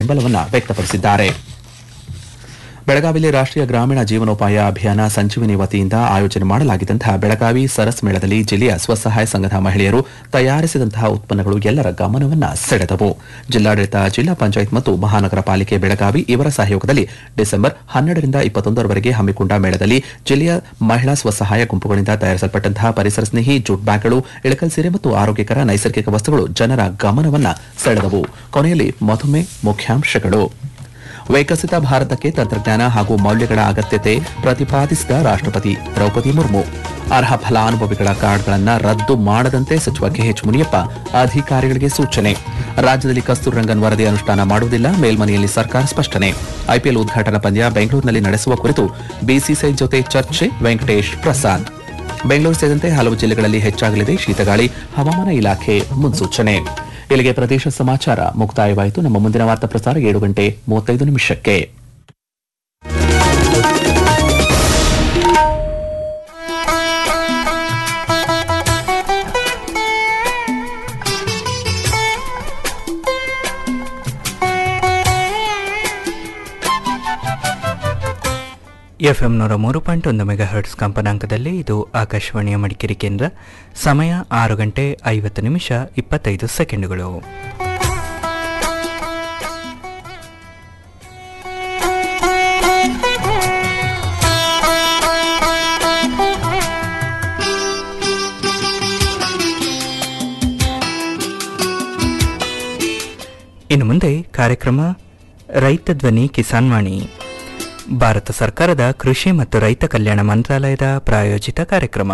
ಬೆಂಬಲವನ್ನು ವ್ಯಕ್ತಪಡಿಸಿದ್ದಾರೆ ಬೆಳಗಾವಿಯಲ್ಲಿ ರಾಷ್ಟ್ರೀಯ ಗ್ರಾಮೀಣ ಜೀವನೋಪಾಯ ಅಭಿಯಾನ ಸಂಜೀವಿನಿ ವತಿಯಿಂದ ಆಯೋಜನೆ ಮಾಡಲಾಗಿದ್ದಂತಹ ಬೆಳಗಾವಿ ಸರಸ್ ಮೇಳದಲ್ಲಿ ಜಿಲ್ಲೆಯ ಸ್ವಸಹಾಯ ಸಂಘದ ಮಹಿಳೆಯರು ತಯಾರಿಸಿದಂತಹ ಉತ್ಪನ್ನಗಳು ಎಲ್ಲರ ಗಮನವನ್ನ ಸೆಳೆದವು ಜಿಲ್ಲಾಡಳಿತ ಜಿಲ್ಲಾ ಪಂಚಾಯತ್ ಮತ್ತು ಮಹಾನಗರ ಪಾಲಿಕೆ ಬೆಳಗಾವಿ ಇವರ ಸಹಯೋಗದಲ್ಲಿ ಡಿಸೆಂಬರ್ ಹನ್ನೆರಡರಿಂದ ಇಪ್ಪತ್ತೊಂದರವರೆಗೆ ಹಮ್ಮಿಕೊಂಡ ಮೇಳದಲ್ಲಿ ಜಿಲ್ಲೆಯ ಮಹಿಳಾ ಸ್ವಸಹಾಯ ಗುಂಪುಗಳಿಂದ ತಯಾರಿಸಲ್ಪಟ್ಟಂತಹ ಪರಿಸರ ಸ್ನೇಹಿ ಜೂಟ್ ಬ್ಯಾಗ್ಗಳು ಇಳಕಲ್ ಸೀರೆ ಮತ್ತು ಆರೋಗ್ಯಕರ ನೈಸರ್ಗಿಕ ವಸ್ತುಗಳು ಜನರ ಗಮನವನ್ನ ಸೆಳೆದವು ಕೊನೆಯಲ್ಲಿ ಮಧುಮೆ ಮುಖ್ಯಾಂಶಗಳು ವಿಕಸಿತ ಭಾರತಕ್ಕೆ ತಂತ್ರಜ್ಞಾನ ಹಾಗೂ ಮೌಲ್ಯಗಳ ಅಗತ್ಯತೆ ಪ್ರತಿಪಾದಿಸಿದ ರಾಷ್ಟ್ರಪತಿ ದ್ರೌಪದಿ ಮುರ್ಮು ಅರ್ಹ ಫಲಾನುಭವಿಗಳ ಕಾರ್ಡ್ಗಳನ್ನು ರದ್ದು ಮಾಡದಂತೆ ಸಚಿವ ಕೆಎಚ್ ಮುನಿಯಪ್ಪ ಅಧಿಕಾರಿಗಳಿಗೆ ಸೂಚನೆ ರಾಜ್ಯದಲ್ಲಿ ಕಸ್ತೂರಿ ರಂಗನ್ ವರದಿ ಅನುಷ್ಠಾನ ಮಾಡುವುದಿಲ್ಲ ಮೇಲ್ಮನೆಯಲ್ಲಿ ಸರ್ಕಾರ ಸ್ಪಷ್ಟನೆ ಐಪಿಎಲ್ ಉದ್ಘಾಟನಾ ಪಂದ್ಯ ಬೆಂಗಳೂರಿನಲ್ಲಿ ನಡೆಸುವ ಕುರಿತು ಬಿಸಿಸಿಐ ಜೊತೆ ಚರ್ಚೆ ವೆಂಕಟೇಶ್ ಪ್ರಸಾದ್ ಬೆಂಗಳೂರು ಸೇರಿದಂತೆ ಹಲವು ಜಿಲ್ಲೆಗಳಲ್ಲಿ ಹೆಚ್ಚಾಗಲಿದೆ ಶೀತಗಾಳಿ ಹವಾಮಾನ ಇಲಾಖೆ ಮುನ್ಸೂಚನೆ ಇಲ್ಲಿಗೆ ಪ್ರದೇಶ ಸಮಾಚಾರ ಮುಕ್ತಾಯವಾಯಿತು ನಮ್ಮ ಮುಂದಿನ ವಾರ್ತಾ ಪ್ರಸಾರ ಏಳು ಗಂಟೆ ಮೂವತ್ತೈದು ನಿಮಿಷಕ್ಕೆ ಎಫ್ಎಂ ನೂರ ಮೂರು ಪಾಯಿಂಟ್ ಒಂದು ಮೆಗಾ ಹರ್ಟ್ಸ್ ಕಂಪನಾಂಕದಲ್ಲಿ ಇದು ಆಕಾಶವಾಣಿಯ ಮಡಿಕೇರಿ ಕೇಂದ್ರ ಸಮಯ ಆರು ಗಂಟೆ ಐವತ್ತು ನಿಮಿಷ ಇಪ್ಪತ್ತೈದು ಸೆಕೆಂಡುಗಳು ಇನ್ನು ಮುಂದೆ ಕಾರ್ಯಕ್ರಮ ರೈತ ಧ್ವನಿ ಕಿಸಾನ್ ವಾಣಿ ಭಾರತ ಸರ್ಕಾರದ ಕೃಷಿ ಮತ್ತು ರೈತ ಕಲ್ಯಾಣ ಮಂತ್ರಾಲಯದ ಪ್ರಾಯೋಜಿತ ಕಾರ್ಯಕ್ರಮ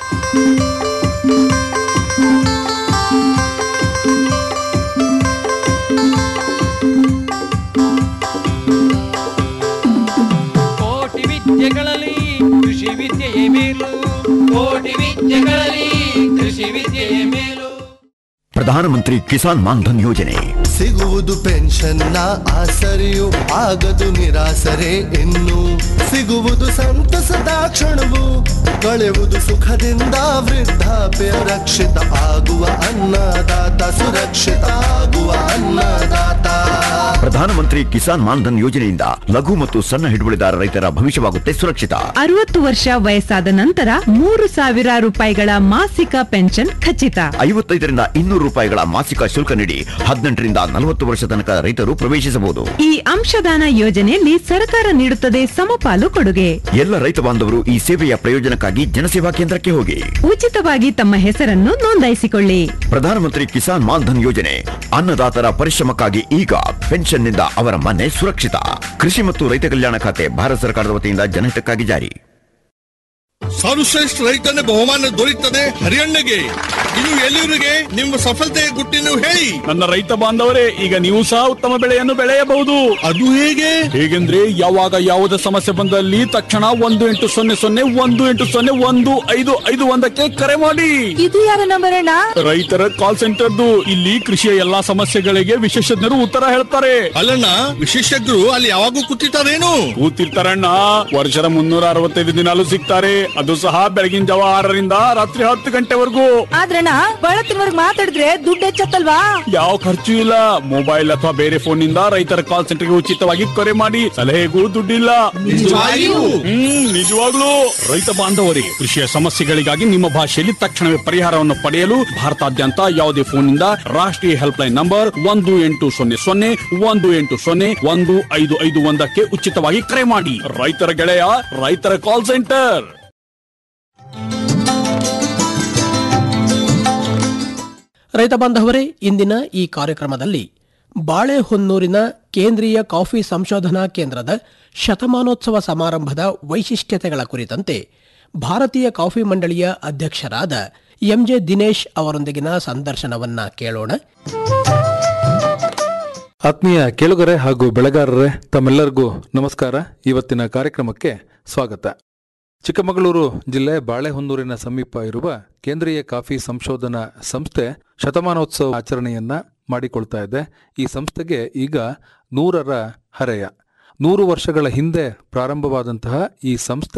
ಕೋಟಿ ವಿದ್ಯೆಗಳಲ್ಲಿ ಕೃಷಿ ವಿದ್ಯೆಯೇ ಮೇಲು ಕೋಟಿ ವಿದ್ಯೆಗಳಲ್ಲಿ ಕೃಷಿ ವಿದ್ಯೆಯೇ ಮೇಲು ಪ್ರಧಾನಮಂತ್ರಿ ಕಿಸಾನ್ ಮಾನ್ಧನ್ ಯೋಜನೆ ಸಿಗುವುದು ಪೆನ್ಷನ್ನ ಆಸರೆಯು ಆಗದು ನಿರಾಸರೆ ಇನ್ನು ಸಿಗುವುದು ಸಂತಸದ ಕ್ಷಣವು ಕಳೆಯುವುದು ಸುಖದಿಂದ ವೃದ್ಧಾಪ್ಯ ರಕ್ಷಿತ ಆಗುವ ಅನ್ನದಾತ ಸುರಕ್ಷಿತ ಆಗುವ ಅನ್ನದಾತ ಪ್ರಧಾನಮಂತ್ರಿ ಕಿಸಾನ್ ಮಾನ್ಧನ್ ಯೋಜನೆಯಿಂದ ಲಘು ಮತ್ತು ಸಣ್ಣ ಹಿಡುವಳಿದಾರ ರೈತರ ಭವಿಷ್ಯವಾಗುತ್ತೆ ಸುರಕ್ಷಿತ ಅರವತ್ತು ವರ್ಷ ವಯಸ್ಸಾದ ನಂತರ ಮೂರು ಸಾವಿರ ರೂಪಾಯಿಗಳ ಮಾಸಿಕ ಪೆನ್ಷನ್ ಖಚಿತ ಐವತ್ತೈದರಿಂದ ಇನ್ನೂರು ರೂಪಾಯಿಗಳ ಮಾಸಿಕ ಶುಲ್ಕ ನೀಡಿ ಹದಿನೆಂಟರಿಂದ ನಲವತ್ತು ವರ್ಷ ತನಕ ರೈತರು ಪ್ರವೇಶಿಸಬಹುದು ಈ ಅಂಶದಾನ ಯೋಜನೆಯಲ್ಲಿ ಸರ್ಕಾರ ನೀಡುತ್ತದೆ ಸಮಪಾಲು ಕೊಡುಗೆ ಎಲ್ಲ ರೈತ ಬಾಂಧವರು ಈ ಸೇವೆಯ ಪ್ರಯೋಜನಕ್ಕಾಗಿ ಜನಸೇವಾ ಕೇಂದ್ರಕ್ಕೆ ಹೋಗಿ ಉಚಿತವಾಗಿ ತಮ್ಮ ಹೆಸರನ್ನು ನೋಂದಾಯಿಸಿಕೊಳ್ಳಿ ಪ್ರಧಾನಮಂತ್ರಿ ಕಿಸಾನ್ ಮಾನ್ಧನ್ ಯೋಜನೆ ಅನ್ನದಾತರ ಪರಿಶ್ರಮಕ್ಕಾಗಿ ಈಗ ಪೆನ್ಷನ್ನಿಂದ ಅವರ ಮನೆ ಸುರಕ್ಷಿತ ಕೃಷಿ ಮತ್ತು ರೈತ ಕಲ್ಯಾಣ ಖಾತೆ ಭಾರತ ಸರ್ಕಾರದ ವತಿಯಿಂದ ಜನಹಿತಕ್ಕಾಗಿ ಜಾರಿ ಸರ್ವಶ್ರೇಷ್ಠ ರೈತನ ಬಹುಮಾನ ದೊರೆಯುತ್ತದೆ ಹರಿಯಣ್ಣಗೆ ಇದು ಎಲ್ಲಿವರಿಗೆ ನಿಮ್ಮ ಸಫಲತೆಯ ಗುಟ್ಟಿನ ಹೇಳಿ ನನ್ನ ರೈತ ಬಾಂಧವರೇ ಈಗ ನೀವು ಸಹ ಉತ್ತಮ ಬೆಳೆಯನ್ನು ಬೆಳೆಯಬಹುದು ಅದು ಹೇಗೆ ಹೇಗೆಂದ್ರೆ ಯಾವಾಗ ಯಾವುದೇ ಸಮಸ್ಯೆ ಬಂದಲ್ಲಿ ತಕ್ಷಣ ಒಂದು ಎಂಟು ಸೊನ್ನೆ ಸೊನ್ನೆ ಒಂದು ಎಂಟು ಸೊನ್ನೆ ಒಂದು ಐದು ಐದು ಒಂದಕ್ಕೆ ಕರೆ ಮಾಡಿ ಇದು ಯಾರ ನಂಬರ್ ಅಣ್ಣ ರೈತರ ಕಾಲ್ ಸೆಂಟರ್ದು ಇಲ್ಲಿ ಕೃಷಿಯ ಎಲ್ಲಾ ಸಮಸ್ಯೆಗಳಿಗೆ ವಿಶೇಷಜ್ಞರು ಉತ್ತರ ಹೇಳ್ತಾರೆ ಅಲ್ಲಣ್ಣ ವಿಶೇಷಜ್ಞರು ಅಲ್ಲಿ ಯಾವಾಗೂ ಕೂತಿರ್ತಾರೇನು ಕೂತಿರ್ತಾರಣ್ಣ ವರ್ಷದ ಮುನ್ನೂರ ಅರವತ್ತೈದು ದಿನಾಲು ಸಿಗ್ತಾರೆ ಅದು ಸಹ ಬೆಳಗಿನ ಜಾವ ಆರರಿಂದ ರಾತ್ರಿ ಹತ್ತು ಗಂಟೆವರೆಗೂ ಆದ್ರಣ್ಣ ಬಳತ್ತಿನವರ್ಗ್ ಮಾತಾಡಿದ್ರೆ ದುಡ್ಡು ಹೆಚ್ಚತ್ತಲ್ವಾ ಯಾವ ಖರ್ಚು ಇಲ್ಲ ಮೊಬೈಲ್ ಅಥವಾ ಬೇರೆ ಫೋನ್ ನಿಂದ ರೈತರ ಕಾಲ್ ಸೆಂಟರ್ಗೆ ಉಚಿತವಾಗಿ ಕರೆ ಮಾಡಿ ಸಲಹೆಗೂ ದುಡ್ಡಿಲ್ಲ ನಿಜವಾಗಿಯೂ? ಹ್ಮ್ ನಿಜವಾಗ್ಲೂ ರೈತ ಬಾಂಧವರಿಗೆ ಕೃಷಿಯ ಸಮಸ್ಯೆಗಳಿಗಾಗಿ ನಿಮ್ಮ ಭಾಷೆಯಲ್ಲಿ ತಕ್ಷಣವೇ ಪರಿಹಾರವನ್ನು ಪಡೆಯಲು ಭಾರತಾದ್ಯಂತ ಯಾವುದೇ ಫೋನ್ ನಿಂದ ರಾಷ್ಟ್ರೀಯ ಹೆಲ್ಪ್ ಲೈನ್ ನಂಬರ್ ಒಂದು ಎಂಟು ಸೊನ್ನೆ ಸೊನ್ನೆ ಒಂದು ಎಂಟು ಸೊನ್ನೆ ಒಂದು ಐದು ಐದು ಒಂದಕ್ಕೆ ಉಚಿತವಾಗಿ ಕರೆ ಮಾಡಿ ರೈತರ ಗೆಳೆಯ ರೈತರ ಕಾಲ್ ಸೆಂಟರ್ ರೈತ ಬಾಂಧವರೇ ಇಂದಿನ ಈ ಕಾರ್ಯಕ್ರಮದಲ್ಲಿ ಬಾಳೆಹೊನ್ನೂರಿನ ಕೇಂದ್ರೀಯ ಕಾಫಿ ಸಂಶೋಧನಾ ಕೇಂದ್ರದ ಶತಮಾನೋತ್ಸವ ಸಮಾರಂಭದ ವೈಶಿಷ್ಟ್ಯತೆಗಳ ಕುರಿತಂತೆ ಭಾರತೀಯ ಕಾಫಿ ಮಂಡಳಿಯ ಅಧ್ಯಕ್ಷರಾದ ಎಂಜೆ ದಿನೇಶ್ ಅವರೊಂದಿಗಿನ ಸಂದರ್ಶನವನ್ನ ಕೇಳೋಣ ಆತ್ಮೀಯ ಕೇಳುಗರೆ ಹಾಗೂ ಬೆಳೆಗಾರರೇ ತಮ್ಮೆಲ್ಲರಿಗೂ ನಮಸ್ಕಾರ ಇವತ್ತಿನ ಕಾರ್ಯಕ್ರಮಕ್ಕೆ ಸ್ವಾಗತ ಚಿಕ್ಕಮಗಳೂರು ಜಿಲ್ಲೆ ಬಾಳೆಹೊನ್ನೂರಿನ ಸಮೀಪ ಇರುವ ಕೇಂದ್ರೀಯ ಕಾಫಿ ಸಂಶೋಧನಾ ಸಂಸ್ಥೆ ಶತಮಾನೋತ್ಸವ ಆಚರಣೆಯನ್ನ ಮಾಡಿಕೊಳ್ತಾ ಇದೆ ಈ ಸಂಸ್ಥೆಗೆ ಈಗ ನೂರರ ಹರೆಯ ನೂರು ವರ್ಷಗಳ ಹಿಂದೆ ಪ್ರಾರಂಭವಾದಂತಹ ಈ ಸಂಸ್ಥೆ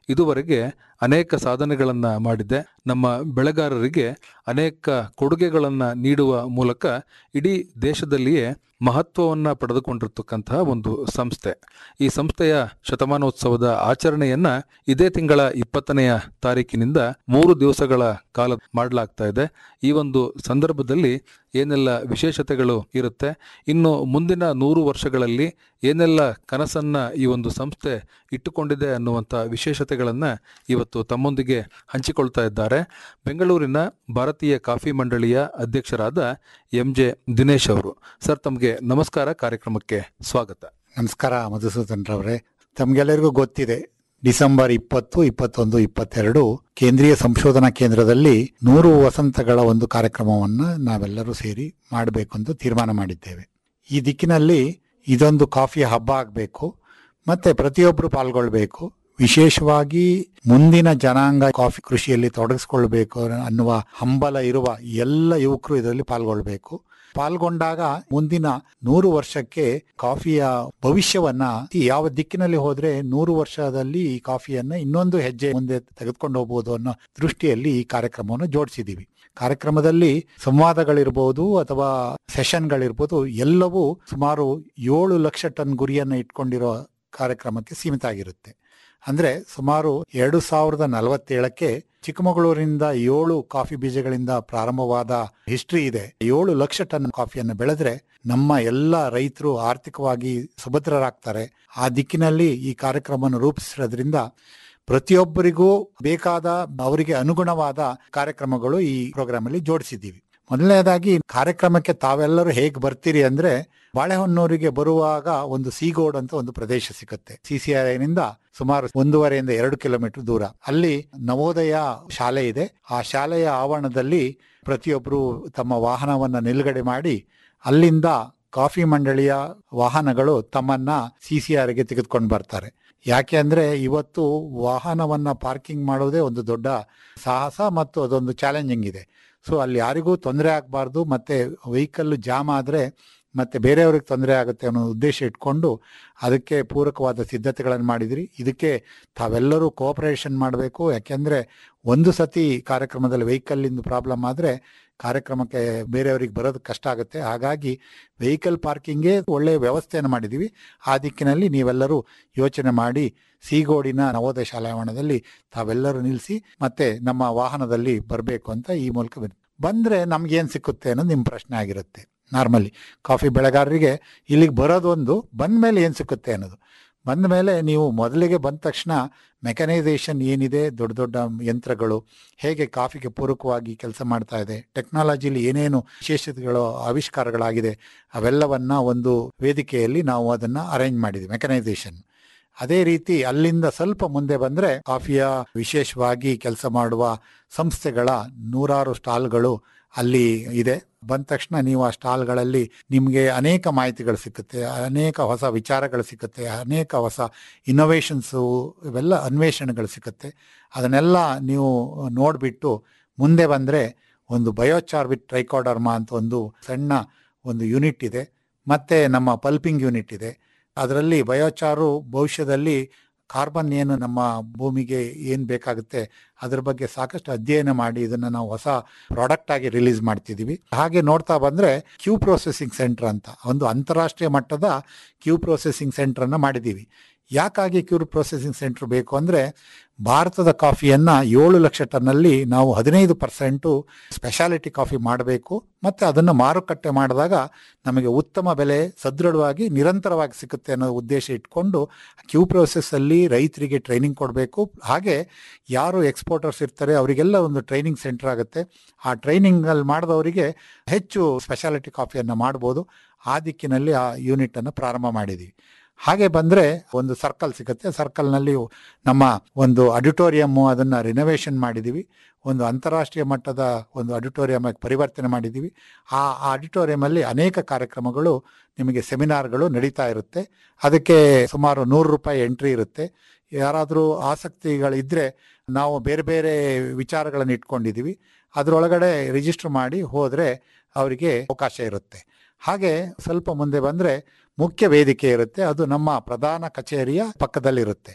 ಇದುವರೆಗೆ ಅನೇಕ ಸಾಧನೆಗಳನ್ನ ಮಾಡಿದೆ ನಮ್ಮ ಬೆಳೆಗಾರರಿಗೆ ಅನೇಕ ಕೊಡುಗೆಗಳನ್ನ ನೀಡುವ ಮೂಲಕ ಇಡೀ ದೇಶದಲ್ಲಿಯೇ ಮಹತ್ವವನ್ನ ಪಡೆದುಕೊಂಡಿರ್ತಕ್ಕಂತಹ ಒಂದು ಸಂಸ್ಥೆ ಈ ಸಂಸ್ಥೆಯ ಶತಮಾನೋತ್ಸವದ ಆಚರಣೆಯನ್ನ ಇದೇ ತಿಂಗಳ ಇಪ್ಪತ್ತನೆಯ ತಾರೀಕಿನಿಂದ ಮೂರು ದಿವಸಗಳ ಕಾಲ ಮಾಡಲಾಗ್ತಾ ಇದೆ ಈ ಒಂದು ಸಂದರ್ಭದಲ್ಲಿ ಏನೆಲ್ಲ ವಿಶೇಷತೆಗಳು ಇರುತ್ತೆ ಇನ್ನು ಮುಂದಿನ ನೂರು ವರ್ಷಗಳಲ್ಲಿ ಏನೆಲ್ಲ ಕನಸನ್ನ ಈ ಒಂದು ಸಂಸ್ಥೆ ಇಟ್ಟುಕೊಂಡಿದೆ ಅನ್ನುವಂಥ ವಿಶೇಷತೆಗಳನ್ನ ಇವತ್ತು ತಮ್ಮೊಂದಿಗೆ ಹಂಚಿಕೊಳ್ತಾ ಇದ್ದಾರೆ ಬೆಂಗಳೂರಿನ ಭಾರತೀಯ ಕಾಫಿ ಮಂಡಳಿಯ ಅಧ್ಯಕ್ಷರಾದ ಎಂ ಜೆ ದಿನೇಶ್ ಅವರು ಸರ್ ತಮಗೆ ನಮಸ್ಕಾರ ಕಾರ್ಯಕ್ರಮಕ್ಕೆ ಸ್ವಾಗತ ನಮಸ್ಕಾರ ಮಧುಸೂದನ್ ರವರೇ ತಮ್ಗೆಲ್ಲರಿಗೂ ಗೊತ್ತಿದೆ ಡಿಸೆಂಬರ್ ಇಪ್ಪತ್ತು ಇಪ್ಪತ್ತೊಂದು ಇಪ್ಪತ್ತೆರಡು ಕೇಂದ್ರೀಯ ಸಂಶೋಧನಾ ಕೇಂದ್ರದಲ್ಲಿ ನೂರು ವಸಂತಗಳ ಒಂದು ಕಾರ್ಯಕ್ರಮವನ್ನ ನಾವೆಲ್ಲರೂ ಸೇರಿ ಮಾಡಬೇಕು ಅಂತ ತೀರ್ಮಾನ ಮಾಡಿದ್ದೇವೆ ಈ ದಿಕ್ಕಿನಲ್ಲಿ ಇದೊಂದು ಕಾಫಿಯ ಹಬ್ಬ ಆಗಬೇಕು ಮತ್ತೆ ಪ್ರತಿಯೊಬ್ಬರು ಪಾಲ್ಗೊಳ್ಬೇಕು ವಿಶೇಷವಾಗಿ ಮುಂದಿನ ಜನಾಂಗ ಕಾಫಿ ಕೃಷಿಯಲ್ಲಿ ತೊಡಗಿಸ್ಕೊಳ್ಬೇಕು ಅನ್ನುವ ಹಂಬಲ ಇರುವ ಎಲ್ಲ ಯುವಕರು ಇದರಲ್ಲಿ ಪಾಲ್ಗೊಳ್ಬೇಕು ಪಾಲ್ಗೊಂಡಾಗ ಮುಂದಿನ ನೂರು ವರ್ಷಕ್ಕೆ ಕಾಫಿಯ ಭವಿಷ್ಯವನ್ನ ಯಾವ ದಿಕ್ಕಿನಲ್ಲಿ ಹೋದ್ರೆ ನೂರು ವರ್ಷದಲ್ಲಿ ಈ ಕಾಫಿಯನ್ನ ಇನ್ನೊಂದು ಹೆಜ್ಜೆ ಮುಂದೆ ತೆಗೆದುಕೊಂಡು ಹೋಗ್ಬೋದು ಅನ್ನೋ ದೃಷ್ಟಿಯಲ್ಲಿ ಈ ಕಾರ್ಯಕ್ರಮವನ್ನು ಜೋಡಿಸಿದೀವಿ ಕಾರ್ಯಕ್ರಮದಲ್ಲಿ ಸಂವಾದಗಳಿರ್ಬೋದು ಅಥವಾ ಸೆಷನ್ಗಳಿರ್ಬೋದು ಎಲ್ಲವೂ ಸುಮಾರು ಏಳು ಲಕ್ಷ ಟನ್ ಗುರಿಯನ್ನ ಇಟ್ಕೊಂಡಿರೋ ಕಾರ್ಯಕ್ರಮಕ್ಕೆ ಸೀಮಿತ ಆಗಿರುತ್ತೆ ಅಂದ್ರೆ ಸುಮಾರು ಎರಡು ಸಾವಿರದ ನಲವತ್ತೇಳಕ್ಕೆ ಚಿಕ್ಕಮಗಳೂರಿನಿಂದ ಏಳು ಕಾಫಿ ಬೀಜಗಳಿಂದ ಪ್ರಾರಂಭವಾದ ಹಿಸ್ಟ್ರಿ ಇದೆ ಏಳು ಲಕ್ಷ ಟನ್ ಕಾಫಿಯನ್ನು ಬೆಳೆದ್ರೆ ನಮ್ಮ ಎಲ್ಲ ರೈತರು ಆರ್ಥಿಕವಾಗಿ ಸುಭದ್ರರಾಗ್ತಾರೆ ಆ ದಿಕ್ಕಿನಲ್ಲಿ ಈ ಕಾರ್ಯಕ್ರಮವನ್ನು ರೂಪಿಸಿರೋದ್ರಿಂದ ಪ್ರತಿಯೊಬ್ಬರಿಗೂ ಬೇಕಾದ ಅವರಿಗೆ ಅನುಗುಣವಾದ ಕಾರ್ಯಕ್ರಮಗಳು ಈ ಪ್ರೋಗ್ರಾಮ್ ಅಲ್ಲಿ ಜೋಡಿಸಿದ್ದೀವಿ ಮೊದಲನೇದಾಗಿ ಕಾರ್ಯಕ್ರಮಕ್ಕೆ ತಾವೆಲ್ಲರೂ ಹೇಗೆ ಬರ್ತೀರಿ ಅಂದ್ರೆ ಬಾಳೆಹೊನ್ನೂರಿಗೆ ಬರುವಾಗ ಒಂದು ಸೀಗೋಡ್ ಅಂತ ಒಂದು ಪ್ರದೇಶ ಸಿಗುತ್ತೆ ಸಿಸಿಐನಿಂದ ಸುಮಾರು ಒಂದೂವರೆಯಿಂದ ಎರಡು ಕಿಲೋಮೀಟರ್ ದೂರ ಅಲ್ಲಿ ನವೋದಯ ಶಾಲೆ ಇದೆ ಆ ಶಾಲೆಯ ಆವರಣದಲ್ಲಿ ಪ್ರತಿಯೊಬ್ಬರು ತಮ್ಮ ವಾಹನವನ್ನ ನಿಲುಗಡೆ ಮಾಡಿ ಅಲ್ಲಿಂದ ಕಾಫಿ ಮಂಡಳಿಯ ವಾಹನಗಳು ತಮ್ಮನ್ನ ಸಿಸಿಆರ್ಗೆ ತೆಗೆದುಕೊಂಡು ಬರ್ತಾರೆ ಯಾಕೆ ಅಂದ್ರೆ ಇವತ್ತು ವಾಹನವನ್ನ ಪಾರ್ಕಿಂಗ್ ಮಾಡೋದೇ ಒಂದು ದೊಡ್ಡ ಸಾಹಸ ಮತ್ತು ಅದೊಂದು ಚಾಲೆಂಜಿಂಗ್ ಇದೆ ಸೊ ಅಲ್ಲಿ ಯಾರಿಗೂ ತೊಂದರೆ ಆಗಬಾರ್ದು ಮತ್ತೆ ವೆಹಿಕಲ್ ಜಾಮ್ ಆದ್ರೆ ಮತ್ತೆ ಬೇರೆಯವ್ರಿಗೆ ತೊಂದರೆ ಆಗುತ್ತೆ ಅನ್ನೋ ಉದ್ದೇಶ ಇಟ್ಕೊಂಡು ಅದಕ್ಕೆ ಪೂರಕವಾದ ಸಿದ್ಧತೆಗಳನ್ನು ಮಾಡಿದ್ರಿ ಇದಕ್ಕೆ ತಾವೆಲ್ಲರೂ ಕೋಆಪರೇಷನ್ ಮಾಡಬೇಕು ಯಾಕೆಂದ್ರೆ ಒಂದು ಸತಿ ಕಾರ್ಯಕ್ರಮದಲ್ಲಿ ವೆಹಿಕಲ್ಲಿಂದ ಪ್ರಾಬ್ಲಮ್ ಆದರೆ ಕಾರ್ಯಕ್ರಮಕ್ಕೆ ಬೇರೆಯವ್ರಿಗೆ ಬರೋದು ಕಷ್ಟ ಆಗುತ್ತೆ ಹಾಗಾಗಿ ವೆಹಿಕಲ್ ಪಾರ್ಕಿಂಗ್ಗೆ ಒಳ್ಳೆಯ ವ್ಯವಸ್ಥೆಯನ್ನು ಮಾಡಿದ್ದೀವಿ ಆ ದಿಕ್ಕಿನಲ್ಲಿ ನೀವೆಲ್ಲರೂ ಯೋಚನೆ ಮಾಡಿ ಸೀಗೋಡಿನ ನವೋದಯ ಶಾಲಾ ಆವರಣದಲ್ಲಿ ತಾವೆಲ್ಲರೂ ನಿಲ್ಲಿಸಿ ಮತ್ತೆ ನಮ್ಮ ವಾಹನದಲ್ಲಿ ಬರಬೇಕು ಅಂತ ಈ ಮೂಲಕ ವಿನ್- ಬಂದ್ರೆ ನಮ್ಗೇನ್ ಸಿಕ್ಕುತ್ತೆ ಅನ್ನೋದು ನಿಮ್ಮ ಪ್ರಶ್ನೆ ಆಗಿರುತ್ತೆ ನಾರ್ಮಲಿ ಕಾಫಿ ಬೆಳೆಗಾರರಿಗೆ ಇಲ್ಲಿಗೆ ಬರೋದೊಂದು ಬಂದ ಮೇಲೆ ಏನು ಸಿಕ್ಕುತ್ತೆ ಅನ್ನೋದು ಬಂದ ಮೇಲೆ ನೀವು ಮೊದಲಿಗೆ ಬಂದ ತಕ್ಷಣ ಮೆಕನೈಸೇಷನ್ ಏನಿದೆ ದೊಡ್ಡ ದೊಡ್ಡ ಯಂತ್ರಗಳು ಹೇಗೆ ಕಾಫಿಗೆ ಪೂರಕವಾಗಿ ಕೆಲಸ ಮಾಡ್ತಾ ಇದೆ ಟೆಕ್ನಾಲಜಿಲಿ ಏನೇನು ವಿಶೇಷತೆಗಳು ಆವಿಷ್ಕಾರಗಳಾಗಿದೆ ಅವೆಲ್ಲವನ್ನ ಒಂದು ವೇದಿಕೆಯಲ್ಲಿ ನಾವು ಅದನ್ನ ಅರೇಂಜ್ ಮಾಡಿದ್ವಿ ಮೆಕನೈಸೇಷನ್ ಅದೇ ರೀತಿ ಅಲ್ಲಿಂದ ಸ್ವಲ್ಪ ಮುಂದೆ ಬಂದ್ರೆ ಕಾಫಿಯ ವಿಶೇಷವಾಗಿ ಕೆಲಸ ಮಾಡುವ ಸಂಸ್ಥೆಗಳ ನೂರಾರು ಸ್ಟಾಲ್ಗಳು ಅಲ್ಲಿ ಇದೆ ಬಂದ ತಕ್ಷಣ ನೀವು ಆ ಸ್ಟಾಲ್ಗಳಲ್ಲಿ ನಿಮಗೆ ಅನೇಕ ಮಾಹಿತಿಗಳು ಸಿಕ್ಕುತ್ತೆ ಅನೇಕ ಹೊಸ ವಿಚಾರಗಳು ಸಿಕ್ಕುತ್ತೆ ಅನೇಕ ಹೊಸ ಇನ್ನೋವೇಷನ್ಸು ಇವೆಲ್ಲ ಅನ್ವೇಷಣೆಗಳು ಸಿಕ್ಕುತ್ತೆ ಅದನ್ನೆಲ್ಲ ನೀವು ನೋಡಿಬಿಟ್ಟು ಮುಂದೆ ಬಂದರೆ ಒಂದು ಬಯೋಚಾರ್ ವಿತ್ ಟ್ರೈಕೋಡರ್ಮಾ ಅಂತ ಒಂದು ಸಣ್ಣ ಒಂದು ಯೂನಿಟ್ ಇದೆ ಮತ್ತೆ ನಮ್ಮ ಪಲ್ಪಿಂಗ್ ಯೂನಿಟ್ ಇದೆ ಅದರಲ್ಲಿ ಬಯೋಚಾರು ಭವಿಷ್ಯದಲ್ಲಿ ಕಾರ್ಬನ್ ಏನು ನಮ್ಮ ಭೂಮಿಗೆ ಏನು ಬೇಕಾಗುತ್ತೆ ಅದ್ರ ಬಗ್ಗೆ ಸಾಕಷ್ಟು ಅಧ್ಯಯನ ಮಾಡಿ ಇದನ್ನ ನಾವು ಹೊಸ ಪ್ರಾಡಕ್ಟ್ ಆಗಿ ರಿಲೀಸ್ ಮಾಡ್ತಿದೀವಿ ಹಾಗೆ ನೋಡ್ತಾ ಬಂದ್ರೆ ಕ್ಯೂ ಪ್ರೊಸೆಸಿಂಗ್ ಸೆಂಟರ್ ಅಂತ ಒಂದು ಅಂತಾರಾಷ್ಟ್ರೀಯ ಮಟ್ಟದ ಕ್ಯೂ ಪ್ರೊಸೆಸಿಂಗ್ ಸೆಂಟರ್ ಅನ್ನ ಮಾಡಿದೀವಿ ಯಾಕಾಗಿ ಕ್ಯೂ ಪ್ರೊಸೆಸಿಂಗ್ ಸೆಂಟರ್ ಬೇಕು ಅಂದ್ರೆ ಭಾರತದ ಕಾಫಿಯನ್ನ ಏಳು ಲಕ್ಷ ಟನ್ನಲ್ಲಿ ನಾವು ಹದಿನೈದು ಪರ್ಸೆಂಟು ಸ್ಪೆಷಾಲಿಟಿ ಕಾಫಿ ಮಾಡಬೇಕು ಮತ್ತೆ ಅದನ್ನು ಮಾರುಕಟ್ಟೆ ಮಾಡಿದಾಗ ನಮಗೆ ಉತ್ತಮ ಬೆಲೆ ಸದೃಢವಾಗಿ ನಿರಂತರವಾಗಿ ಸಿಗುತ್ತೆ ಅನ್ನೋ ಉದ್ದೇಶ ಇಟ್ಕೊಂಡು ಕ್ಯೂ ಪ್ರೋಸೆಸ್ ಅಲ್ಲಿ ರೈತರಿಗೆ ಟ್ರೈನಿಂಗ್ ಕೊಡಬೇಕು ಹಾಗೆ ಯಾರು ಎಕ್ಸ್ಪೋರ್ಟರ್ಸ್ ಇರ್ತಾರೆ ಅವರಿಗೆಲ್ಲ ಒಂದು ಟ್ರೈನಿಂಗ್ ಸೆಂಟರ್ ಆಗುತ್ತೆ ಆ ಟ್ರೈನಿಂಗ್ ಅಲ್ಲಿ ಮಾಡಿದವರಿಗೆ ಹೆಚ್ಚು ಸ್ಪೆಷಾಲಿಟಿ ಕಾಫಿಯನ್ನು ಮಾಡ್ಬೋದು ಆ ದಿಕ್ಕಿನಲ್ಲಿ ಆ ಯೂನಿಟ್ ಅನ್ನು ಪ್ರಾರಂಭ ಮಾಡಿದ್ದೀವಿ ಹಾಗೆ ಬಂದ್ರೆ ಒಂದು ಸರ್ಕಲ್ ಸಿಗುತ್ತೆ ಸರ್ಕಲ್ನಲ್ಲಿ ನಮ್ಮ ಒಂದು ಅಡಿಟೋರಿಯಮ್ಮು ಅದನ್ನ ರಿನೋವೇಷನ್ ಮಾಡಿದ್ದೀವಿ ಒಂದು ಅಂತಾರಾಷ್ಟ್ರೀಯ ಮಟ್ಟದ ಒಂದು ಆಡಿಟೋರಿಯಂ ಪರಿವರ್ತನೆ ಮಾಡಿದ್ದೀವಿ ಆ ಆಡಿಟೋರಿಯಂ ಅಲ್ಲಿ ಅನೇಕ ಕಾರ್ಯಕ್ರಮಗಳು ನಿಮಗೆ ಸೆಮಿನಾರ್ಗಳು ನಡೀತಾ ಇರುತ್ತೆ ಅದಕ್ಕೆ ಸುಮಾರು ನೂರು ರೂಪಾಯಿ ಎಂಟ್ರಿ ಇರುತ್ತೆ ಯಾರಾದರೂ ಆಸಕ್ತಿಗಳಿದ್ರೆ ನಾವು ಬೇರೆ ಬೇರೆ ವಿಚಾರಗಳನ್ನು ಇಟ್ಕೊಂಡಿದ್ದೀವಿ ಅದರೊಳಗಡೆ ರಿಜಿಸ್ಟರ್ ಮಾಡಿ ಹೋದರೆ ಅವರಿಗೆ ಅವಕಾಶ ಇರುತ್ತೆ ಹಾಗೆ ಸ್ವಲ್ಪ ಮುಂದೆ ಬಂದರೆ ಮುಖ್ಯ ವೇದಿಕೆ ಇರುತ್ತೆ ಅದು ನಮ್ಮ ಪ್ರಧಾನ ಕಚೇರಿಯ ಪಕ್ಕದಲ್ಲಿರುತ್ತೆ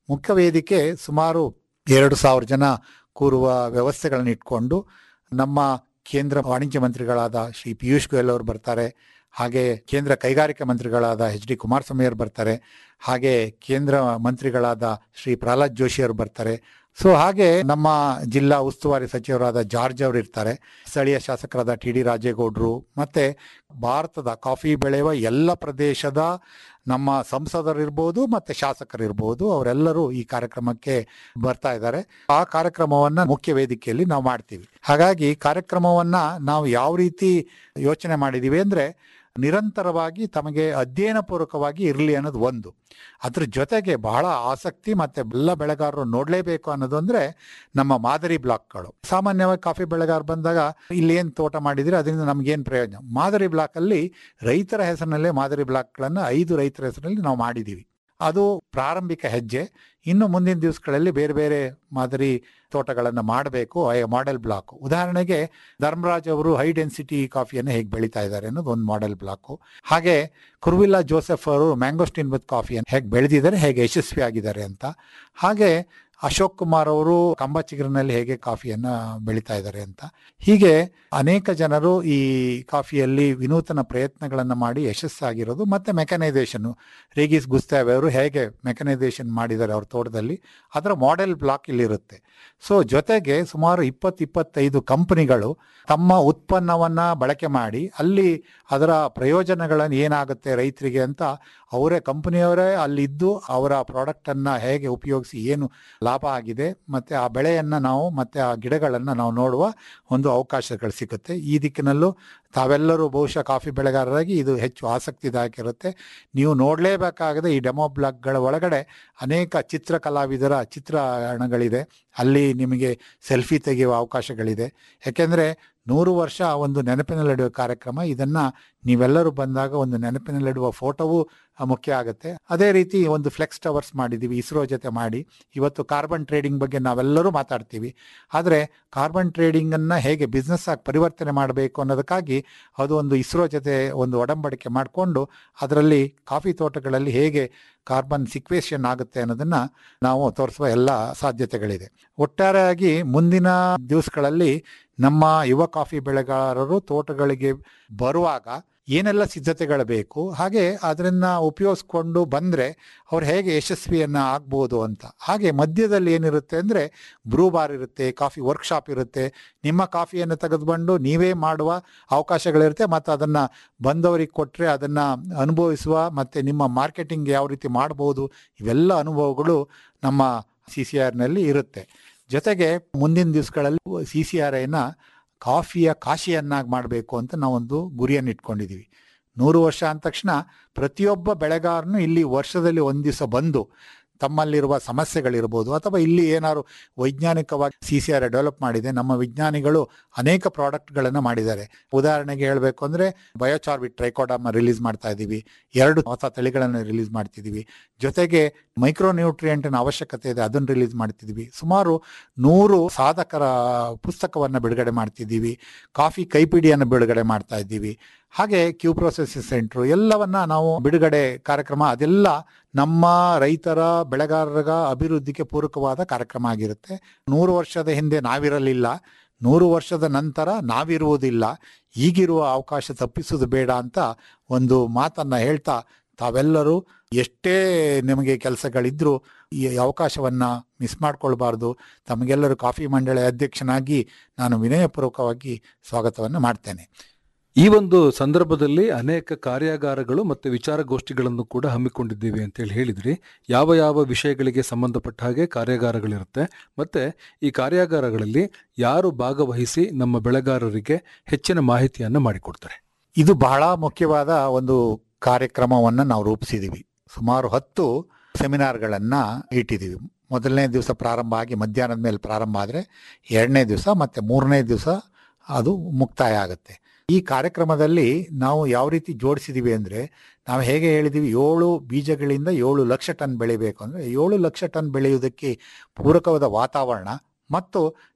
ಮುಖ್ಯ ವೇದಿಕೆ ಸುಮಾರು ಎರಡು ಸಾವಿರ ಜನ ಕೂರುವ ವ್ಯವಸ್ಥೆಗಳನ್ನ ಇಟ್ಕೊಂಡು ನಮ್ಮ ಕೇಂದ್ರ ವಾಣಿಜ್ಯ ಮಂತ್ರಿಗಳಾದ ಶ್ರೀ ಪಿಯೂಷ್ ಗೋಯಲ್ ಅವರು ಬರ್ತಾರೆ ಹಾಗೆ ಕೇಂದ್ರ ಕೈಗಾರಿಕಾ ಮಂತ್ರಿಗಳಾದ ಎಚ್ ಡಿ ಕುಮಾರಸ್ವಾಮಿ ಅವರು ಬರ್ತಾರೆ ಹಾಗೆ ಕೇಂದ್ರ ಮಂತ್ರಿಗಳಾದ ಶ್ರೀ ಪ್ರಹ್ಲಾದ್ ಜೋಶಿ ಅವರು ಬರ್ತಾರೆ ಸೊ ಹಾಗೆ ನಮ್ಮ ಜಿಲ್ಲಾ ಉಸ್ತುವಾರಿ ಸಚಿವರಾದ ಜಾರ್ಜ್ ಅವರು ಇರ್ತಾರೆ ಸ್ಥಳೀಯ ಶಾಸಕರಾದ ಟಿ ಡಿ ರಾಜೇಗೌಡರು ಮತ್ತೆ ಭಾರತದ ಕಾಫಿ ಬೆಳೆಯುವ ಎಲ್ಲ ಪ್ರದೇಶದ ನಮ್ಮ ಸಂಸದರಿರ್ಬೋದು ಮತ್ತೆ ಶಾಸಕರಿರ್ಬೋದು ಅವರೆಲ್ಲರೂ ಈ ಕಾರ್ಯಕ್ರಮಕ್ಕೆ ಬರ್ತಾ ಇದ್ದಾರೆ ಆ ಕಾರ್ಯಕ್ರಮವನ್ನ ಮುಖ್ಯ ವೇದಿಕೆಯಲ್ಲಿ ನಾವು ಮಾಡ್ತೀವಿ ಹಾಗಾಗಿ ಕಾರ್ಯಕ್ರಮವನ್ನ ನಾವು ಯಾವ ರೀತಿ ಯೋಚನೆ ಮಾಡಿದೀವಿ ಅಂದ್ರೆ ನಿರಂತರವಾಗಿ ತಮಗೆ ಅಧ್ಯಯನ ಪೂರ್ವಕವಾಗಿ ಇರಲಿ ಅನ್ನೋದು ಒಂದು ಅದ್ರ ಜೊತೆಗೆ ಬಹಳ ಆಸಕ್ತಿ ಮತ್ತೆ ಎಲ್ಲ ಬೆಳೆಗಾರರು ನೋಡ್ಲೇಬೇಕು ಅನ್ನೋದು ಅಂದ್ರೆ ನಮ್ಮ ಮಾದರಿ ಬ್ಲಾಕ್ಗಳು ಸಾಮಾನ್ಯವಾಗಿ ಕಾಫಿ ಬೆಳೆಗಾರ ಬಂದಾಗ ಇಲ್ಲಿ ಏನ್ ತೋಟ ಮಾಡಿದ್ರೆ ಅದರಿಂದ ನಮ್ಗೇನ್ ಪ್ರಯೋಜನ ಮಾದರಿ ಬ್ಲಾಕ್ ಅಲ್ಲಿ ರೈತರ ಹೆಸರಿನಲ್ಲೇ ಮಾದರಿ ಬ್ಲಾಕ್ಗಳನ್ನ ಐದು ರೈತರ ಹೆಸರಿನಲ್ಲಿ ನಾವು ಮಾಡಿದೀವಿ ಅದು ಪ್ರಾರಂಭಿಕ ಹೆಜ್ಜೆ ಇನ್ನು ಮುಂದಿನ ದಿವಸಗಳಲ್ಲಿ ಬೇರೆ ಬೇರೆ ಮಾದರಿ ತೋಟಗಳನ್ನು ಮಾಡಬೇಕು ಮಾಡೆಲ್ ಬ್ಲಾಕ್ ಉದಾಹರಣೆಗೆ ಧರ್ಮರಾಜ್ ಅವರು ಹೈ ಡೆನ್ಸಿಟಿ ಕಾಫಿಯನ್ನು ಹೇಗೆ ಬೆಳೀತಾ ಇದ್ದಾರೆ ಅನ್ನೋದು ಒಂದು ಮಾಡೆಲ್ ಬ್ಲಾಕ್ ಹಾಗೆ ಕುರ್ವಿಲ್ಲಾ ಜೋಸೆಫ್ ಅವರು ಮ್ಯಾಂಗೋಸ್ಟಿನ್ ವಿತ್ ಕಾಫಿಯನ್ನು ಹೇಗೆ ಬೆಳೆದಿದ್ದಾರೆ ಹೇಗೆ ಯಶಸ್ವಿ ಆಗಿದ್ದಾರೆ ಅಂತ ಹಾಗೆ ಅಶೋಕ್ ಕುಮಾರ್ ಅವರು ಕಂಬಚಿಗರಿನಲ್ಲಿ ಹೇಗೆ ಕಾಫಿಯನ್ನ ಬೆಳೀತಾ ಇದ್ದಾರೆ ಅಂತ ಹೀಗೆ ಅನೇಕ ಜನರು ಈ ಕಾಫಿಯಲ್ಲಿ ವಿನೂತನ ಪ್ರಯತ್ನಗಳನ್ನ ಮಾಡಿ ಯಶಸ್ಸಾಗಿರೋದು ಮತ್ತೆ ಮೆಕನೈಸೇಷನ್ ರೇಗಿಸ್ ಗುಸ್ತಾವೆ ಅವರು ಹೇಗೆ ಮೆಕನೈಸೇಷನ್ ಮಾಡಿದ್ದಾರೆ ಅವ್ರ ತೋಟದಲ್ಲಿ ಅದರ ಮಾಡೆಲ್ ಬ್ಲಾಕ್ ಇಲ್ಲಿರುತ್ತೆ ಸೊ ಜೊತೆಗೆ ಸುಮಾರು ಇಪ್ಪತ್ತು ಇಪ್ಪತ್ತೈದು ಕಂಪನಿಗಳು ತಮ್ಮ ಉತ್ಪನ್ನವನ್ನ ಬಳಕೆ ಮಾಡಿ ಅಲ್ಲಿ ಅದರ ಪ್ರಯೋಜನಗಳನ್ನು ಏನಾಗುತ್ತೆ ರೈತರಿಗೆ ಅಂತ ಅವರೇ ಕಂಪನಿಯವರೇ ಅಲ್ಲಿದ್ದು ಅವರ ಪ್ರಾಡಕ್ಟ್ ಅನ್ನ ಹೇಗೆ ಉಪಯೋಗಿಸಿ ಏನು ಲಾಭ ಆಗಿದೆ ಮತ್ತೆ ಆ ಬೆಳೆಯನ್ನ ನಾವು ಮತ್ತೆ ಆ ಗಿಡಗಳನ್ನ ನಾವು ನೋಡುವ ಒಂದು ಅವಕಾಶಗಳು ಸಿಗುತ್ತೆ ಈ ದಿಕ್ಕಿನಲ್ಲೂ ತಾವೆಲ್ಲರೂ ಬಹುಶಃ ಕಾಫಿ ಬೆಳೆಗಾರರಾಗಿ ಇದು ಹೆಚ್ಚು ಆಸಕ್ತಿದಾಯಕ ಇರುತ್ತೆ ನೀವು ನೋಡಲೇಬೇಕಾಗದೆ ಈ ಡೆಮೋ ಬ್ಲಾಗ್ಗಳ ಒಳಗಡೆ ಅನೇಕ ಚಿತ್ರ ಕಲಾವಿದರ ಚಿತ್ರಣಗಳಿದೆ ಅಲ್ಲಿ ನಿಮಗೆ ಸೆಲ್ಫಿ ತೆಗೆಯುವ ಅವಕಾಶಗಳಿದೆ ಯಾಕೆಂದ್ರೆ ನೂರು ವರ್ಷ ಒಂದು ನೆನಪಿನಲ್ಲಿಡುವ ಕಾರ್ಯಕ್ರಮ ಇದನ್ನ ನೀವೆಲ್ಲರೂ ಬಂದಾಗ ಒಂದು ನೆನಪಿನಲ್ಲಿಡುವ ಫೋಟೋವು ಮುಖ್ಯ ಆಗುತ್ತೆ ಅದೇ ರೀತಿ ಒಂದು ಫ್ಲೆಕ್ಸ್ ಟವರ್ಸ್ ಮಾಡಿದ್ದೀವಿ ಇಸ್ರೋ ಜೊತೆ ಮಾಡಿ ಇವತ್ತು ಕಾರ್ಬನ್ ಟ್ರೇಡಿಂಗ್ ಬಗ್ಗೆ ನಾವೆಲ್ಲರೂ ಮಾತಾಡ್ತೀವಿ ಆದರೆ ಕಾರ್ಬನ್ ಟ್ರೇಡಿಂಗ್ ಅನ್ನ ಹೇಗೆ ಬಿಸ್ನೆಸ್ ಆಗಿ ಪರಿವರ್ತನೆ ಮಾಡಬೇಕು ಅನ್ನೋದಕ್ಕಾಗಿ ಅದು ಒಂದು ಇಸ್ರೋ ಜೊತೆ ಒಂದು ಒಡಂಬಡಿಕೆ ಮಾಡಿಕೊಂಡು ಅದರಲ್ಲಿ ಕಾಫಿ ತೋಟಗಳಲ್ಲಿ ಹೇಗೆ ಕಾರ್ಬನ್ ಸಿಕ್ವೇಷನ್ ಆಗುತ್ತೆ ಅನ್ನೋದನ್ನ ನಾವು ತೋರಿಸುವ ಎಲ್ಲ ಸಾಧ್ಯತೆಗಳಿದೆ ಒಟ್ಟಾರೆಯಾಗಿ ಮುಂದಿನ ದಿವಸಗಳಲ್ಲಿ ನಮ್ಮ ಯುವ ಕಾಫಿ ಬೆಳೆಗಾರರು ತೋಟಗಳಿಗೆ ಬರುವಾಗ ಏನೆಲ್ಲ ಸಿದ್ಧತೆಗಳು ಬೇಕು ಹಾಗೆ ಅದನ್ನ ಉಪಯೋಗಿಸ್ಕೊಂಡು ಬಂದ್ರೆ ಅವ್ರು ಹೇಗೆ ಯಶಸ್ವಿಯನ್ನ ಆಗ್ಬೋದು ಅಂತ ಹಾಗೆ ಮಧ್ಯದಲ್ಲಿ ಏನಿರುತ್ತೆ ಅಂದ್ರೆ ಬ್ರೂ ಬಾರ್ ಇರುತ್ತೆ ಕಾಫಿ ವರ್ಕ್ಶಾಪ್ ಇರುತ್ತೆ ನಿಮ್ಮ ಕಾಫಿಯನ್ನು ತೆಗೆದುಕೊಂಡು ನೀವೇ ಮಾಡುವ ಅವಕಾಶಗಳಿರುತ್ತೆ ಮತ್ತು ಅದನ್ನ ಬಂದವರಿಗೆ ಕೊಟ್ಟರೆ ಅದನ್ನ ಅನುಭವಿಸುವ ಮತ್ತೆ ನಿಮ್ಮ ಮಾರ್ಕೆಟಿಂಗ್ ಯಾವ ರೀತಿ ಮಾಡಬಹುದು ಇವೆಲ್ಲ ಅನುಭವಗಳು ನಮ್ಮ ಸಿ ಸಿ ಆರ್ನಲ್ಲಿ ಇರುತ್ತೆ ಜೊತೆಗೆ ಮುಂದಿನ ದಿವಸಗಳಲ್ಲಿ ಸಿ ಸಿ ಆರ್ ಐನ ಕಾಫಿಯ ಕಾಶಿಯನ್ನಾಗಿ ಮಾಡಬೇಕು ಅಂತ ನಾವೊಂದು ಗುರಿಯನ್ನು ಇಟ್ಕೊಂಡಿದ್ದೀವಿ ನೂರು ವರ್ಷ ಅಂದ ತಕ್ಷಣ ಪ್ರತಿಯೊಬ್ಬ ಬೆಳೆಗಾರನು ಇಲ್ಲಿ ವರ್ಷದಲ್ಲಿ ಒಂದು ದಿವಸ ಬಂದು ತಮ್ಮಲ್ಲಿರುವ ಸಮಸ್ಯೆಗಳಿರ್ಬೋದು ಅಥವಾ ಇಲ್ಲಿ ಏನಾದ್ರು ವೈಜ್ಞಾನಿಕವಾಗಿ ಸಿ ಸಿ ಆರ್ ಡೆವಲಪ್ ಮಾಡಿದೆ ನಮ್ಮ ವಿಜ್ಞಾನಿಗಳು ಅನೇಕ ಪ್ರಾಡಕ್ಟ್ಗಳನ್ನು ಮಾಡಿದ್ದಾರೆ ಉದಾಹರಣೆಗೆ ಹೇಳಬೇಕು ಅಂದರೆ ಬಯೋಚಾರ್ಬಿಟ್ ಟ್ರೈಕೋಡಾಮ ರಿಲೀಸ್ ಮಾಡ್ತಾ ಇದ್ದೀವಿ ಎರಡು ಹೊಸ ತಳಿಗಳನ್ನು ರಿಲೀಸ್ ಮಾಡ್ತಿದ್ದೀವಿ ಜೊತೆಗೆ ಮೈಕ್ರೋ ನ್ಯೂಟ್ರಿಯೆಂಟಿನ ಅವಶ್ಯಕತೆ ಇದೆ ಅದನ್ನು ರಿಲೀಸ್ ಮಾಡ್ತಿದ್ದೀವಿ ಸುಮಾರು ನೂರು ಸಾಧಕರ ಪುಸ್ತಕವನ್ನು ಬಿಡುಗಡೆ ಮಾಡ್ತಿದ್ದೀವಿ ಕಾಫಿ ಕೈಪಿಡಿಯನ್ನು ಬಿಡುಗಡೆ ಮಾಡ್ತಾ ಇದ್ದೀವಿ ಹಾಗೆ ಕ್ಯೂ ಪ್ರೊಸೆಸಿಂಗ್ ಸೆಂಟ್ರು ಎಲ್ಲವನ್ನ ನಾವು ಬಿಡುಗಡೆ ಕಾರ್ಯಕ್ರಮ ಅದೆಲ್ಲ ನಮ್ಮ ರೈತರ ಬೆಳೆಗಾರರ ಅಭಿವೃದ್ಧಿಗೆ ಪೂರಕವಾದ ಕಾರ್ಯಕ್ರಮ ಆಗಿರುತ್ತೆ ನೂರು ವರ್ಷದ ಹಿಂದೆ ನಾವಿರಲಿಲ್ಲ ನೂರು ವರ್ಷದ ನಂತರ ನಾವಿರುವುದಿಲ್ಲ ಈಗಿರುವ ಅವಕಾಶ ತಪ್ಪಿಸುವುದು ಬೇಡ ಅಂತ ಒಂದು ಮಾತನ್ನ ಹೇಳ್ತಾ ತಾವೆಲ್ಲರೂ ಎಷ್ಟೇ ನಿಮಗೆ ಕೆಲಸಗಳಿದ್ರೂ ಈ ಅವಕಾಶವನ್ನ ಮಿಸ್ ಮಾಡ್ಕೊಳ್ಬಾರ್ದು ತಮಗೆಲ್ಲರೂ ಕಾಫಿ ಮಂಡಳಿ ಅಧ್ಯಕ್ಷನಾಗಿ ನಾನು ವಿನಯಪೂರ್ವಕವಾಗಿ ಸ್ವಾಗತವನ್ನು ಮಾಡ್ತೇನೆ ಈ ಒಂದು ಸಂದರ್ಭದಲ್ಲಿ ಅನೇಕ ಕಾರ್ಯಾಗಾರಗಳು ಮತ್ತು ವಿಚಾರಗೋಷ್ಠಿಗಳನ್ನು ಕೂಡ ಹಮ್ಮಿಕೊಂಡಿದ್ದೀವಿ ಅಂತೇಳಿ ಹೇಳಿದ್ರಿ ಯಾವ ಯಾವ ವಿಷಯಗಳಿಗೆ ಸಂಬಂಧಪಟ್ಟ ಹಾಗೆ ಕಾರ್ಯಾಗಾರಗಳಿರುತ್ತೆ ಮತ್ತೆ ಈ ಕಾರ್ಯಾಗಾರಗಳಲ್ಲಿ ಯಾರು ಭಾಗವಹಿಸಿ ನಮ್ಮ ಬೆಳೆಗಾರರಿಗೆ ಹೆಚ್ಚಿನ ಮಾಹಿತಿಯನ್ನು ಮಾಡಿಕೊಡ್ತಾರೆ ಇದು ಬಹಳ ಮುಖ್ಯವಾದ ಒಂದು ಕಾರ್ಯಕ್ರಮವನ್ನು ನಾವು ರೂಪಿಸಿದ್ದೀವಿ ಸುಮಾರು ಹತ್ತು ಸೆಮಿನಾರ್ಗಳನ್ನ ಇಟ್ಟಿದ್ದೀವಿ ಮೊದಲನೇ ದಿವಸ ಪ್ರಾರಂಭ ಆಗಿ ಮಧ್ಯಾಹ್ನದ ಮೇಲೆ ಪ್ರಾರಂಭ ಆದರೆ ಎರಡನೇ ದಿವಸ ಮತ್ತೆ ಮೂರನೇ ದಿವಸ ಅದು ಮುಕ್ತಾಯ ಆಗುತ್ತೆ ಈ ಕಾರ್ಯಕ್ರಮದಲ್ಲಿ ನಾವು ಯಾವ ರೀತಿ ಜೋಡಿಸಿದೀವಿ ಅಂದ್ರೆ ನಾವು ಹೇಗೆ ಹೇಳಿದೀವಿ ಏಳು ಬೀಜಗಳಿಂದ ಏಳು ಲಕ್ಷ ಟನ್ ಬೆಳಿಬೇಕು ಅಂದ್ರೆ ಏಳು ಲಕ್ಷ ಟನ್ ಬೆಳೆಯುವುದಕ್ಕೆ ಪೂರಕವಾದ ವಾತಾವರಣ ಮತ್ತು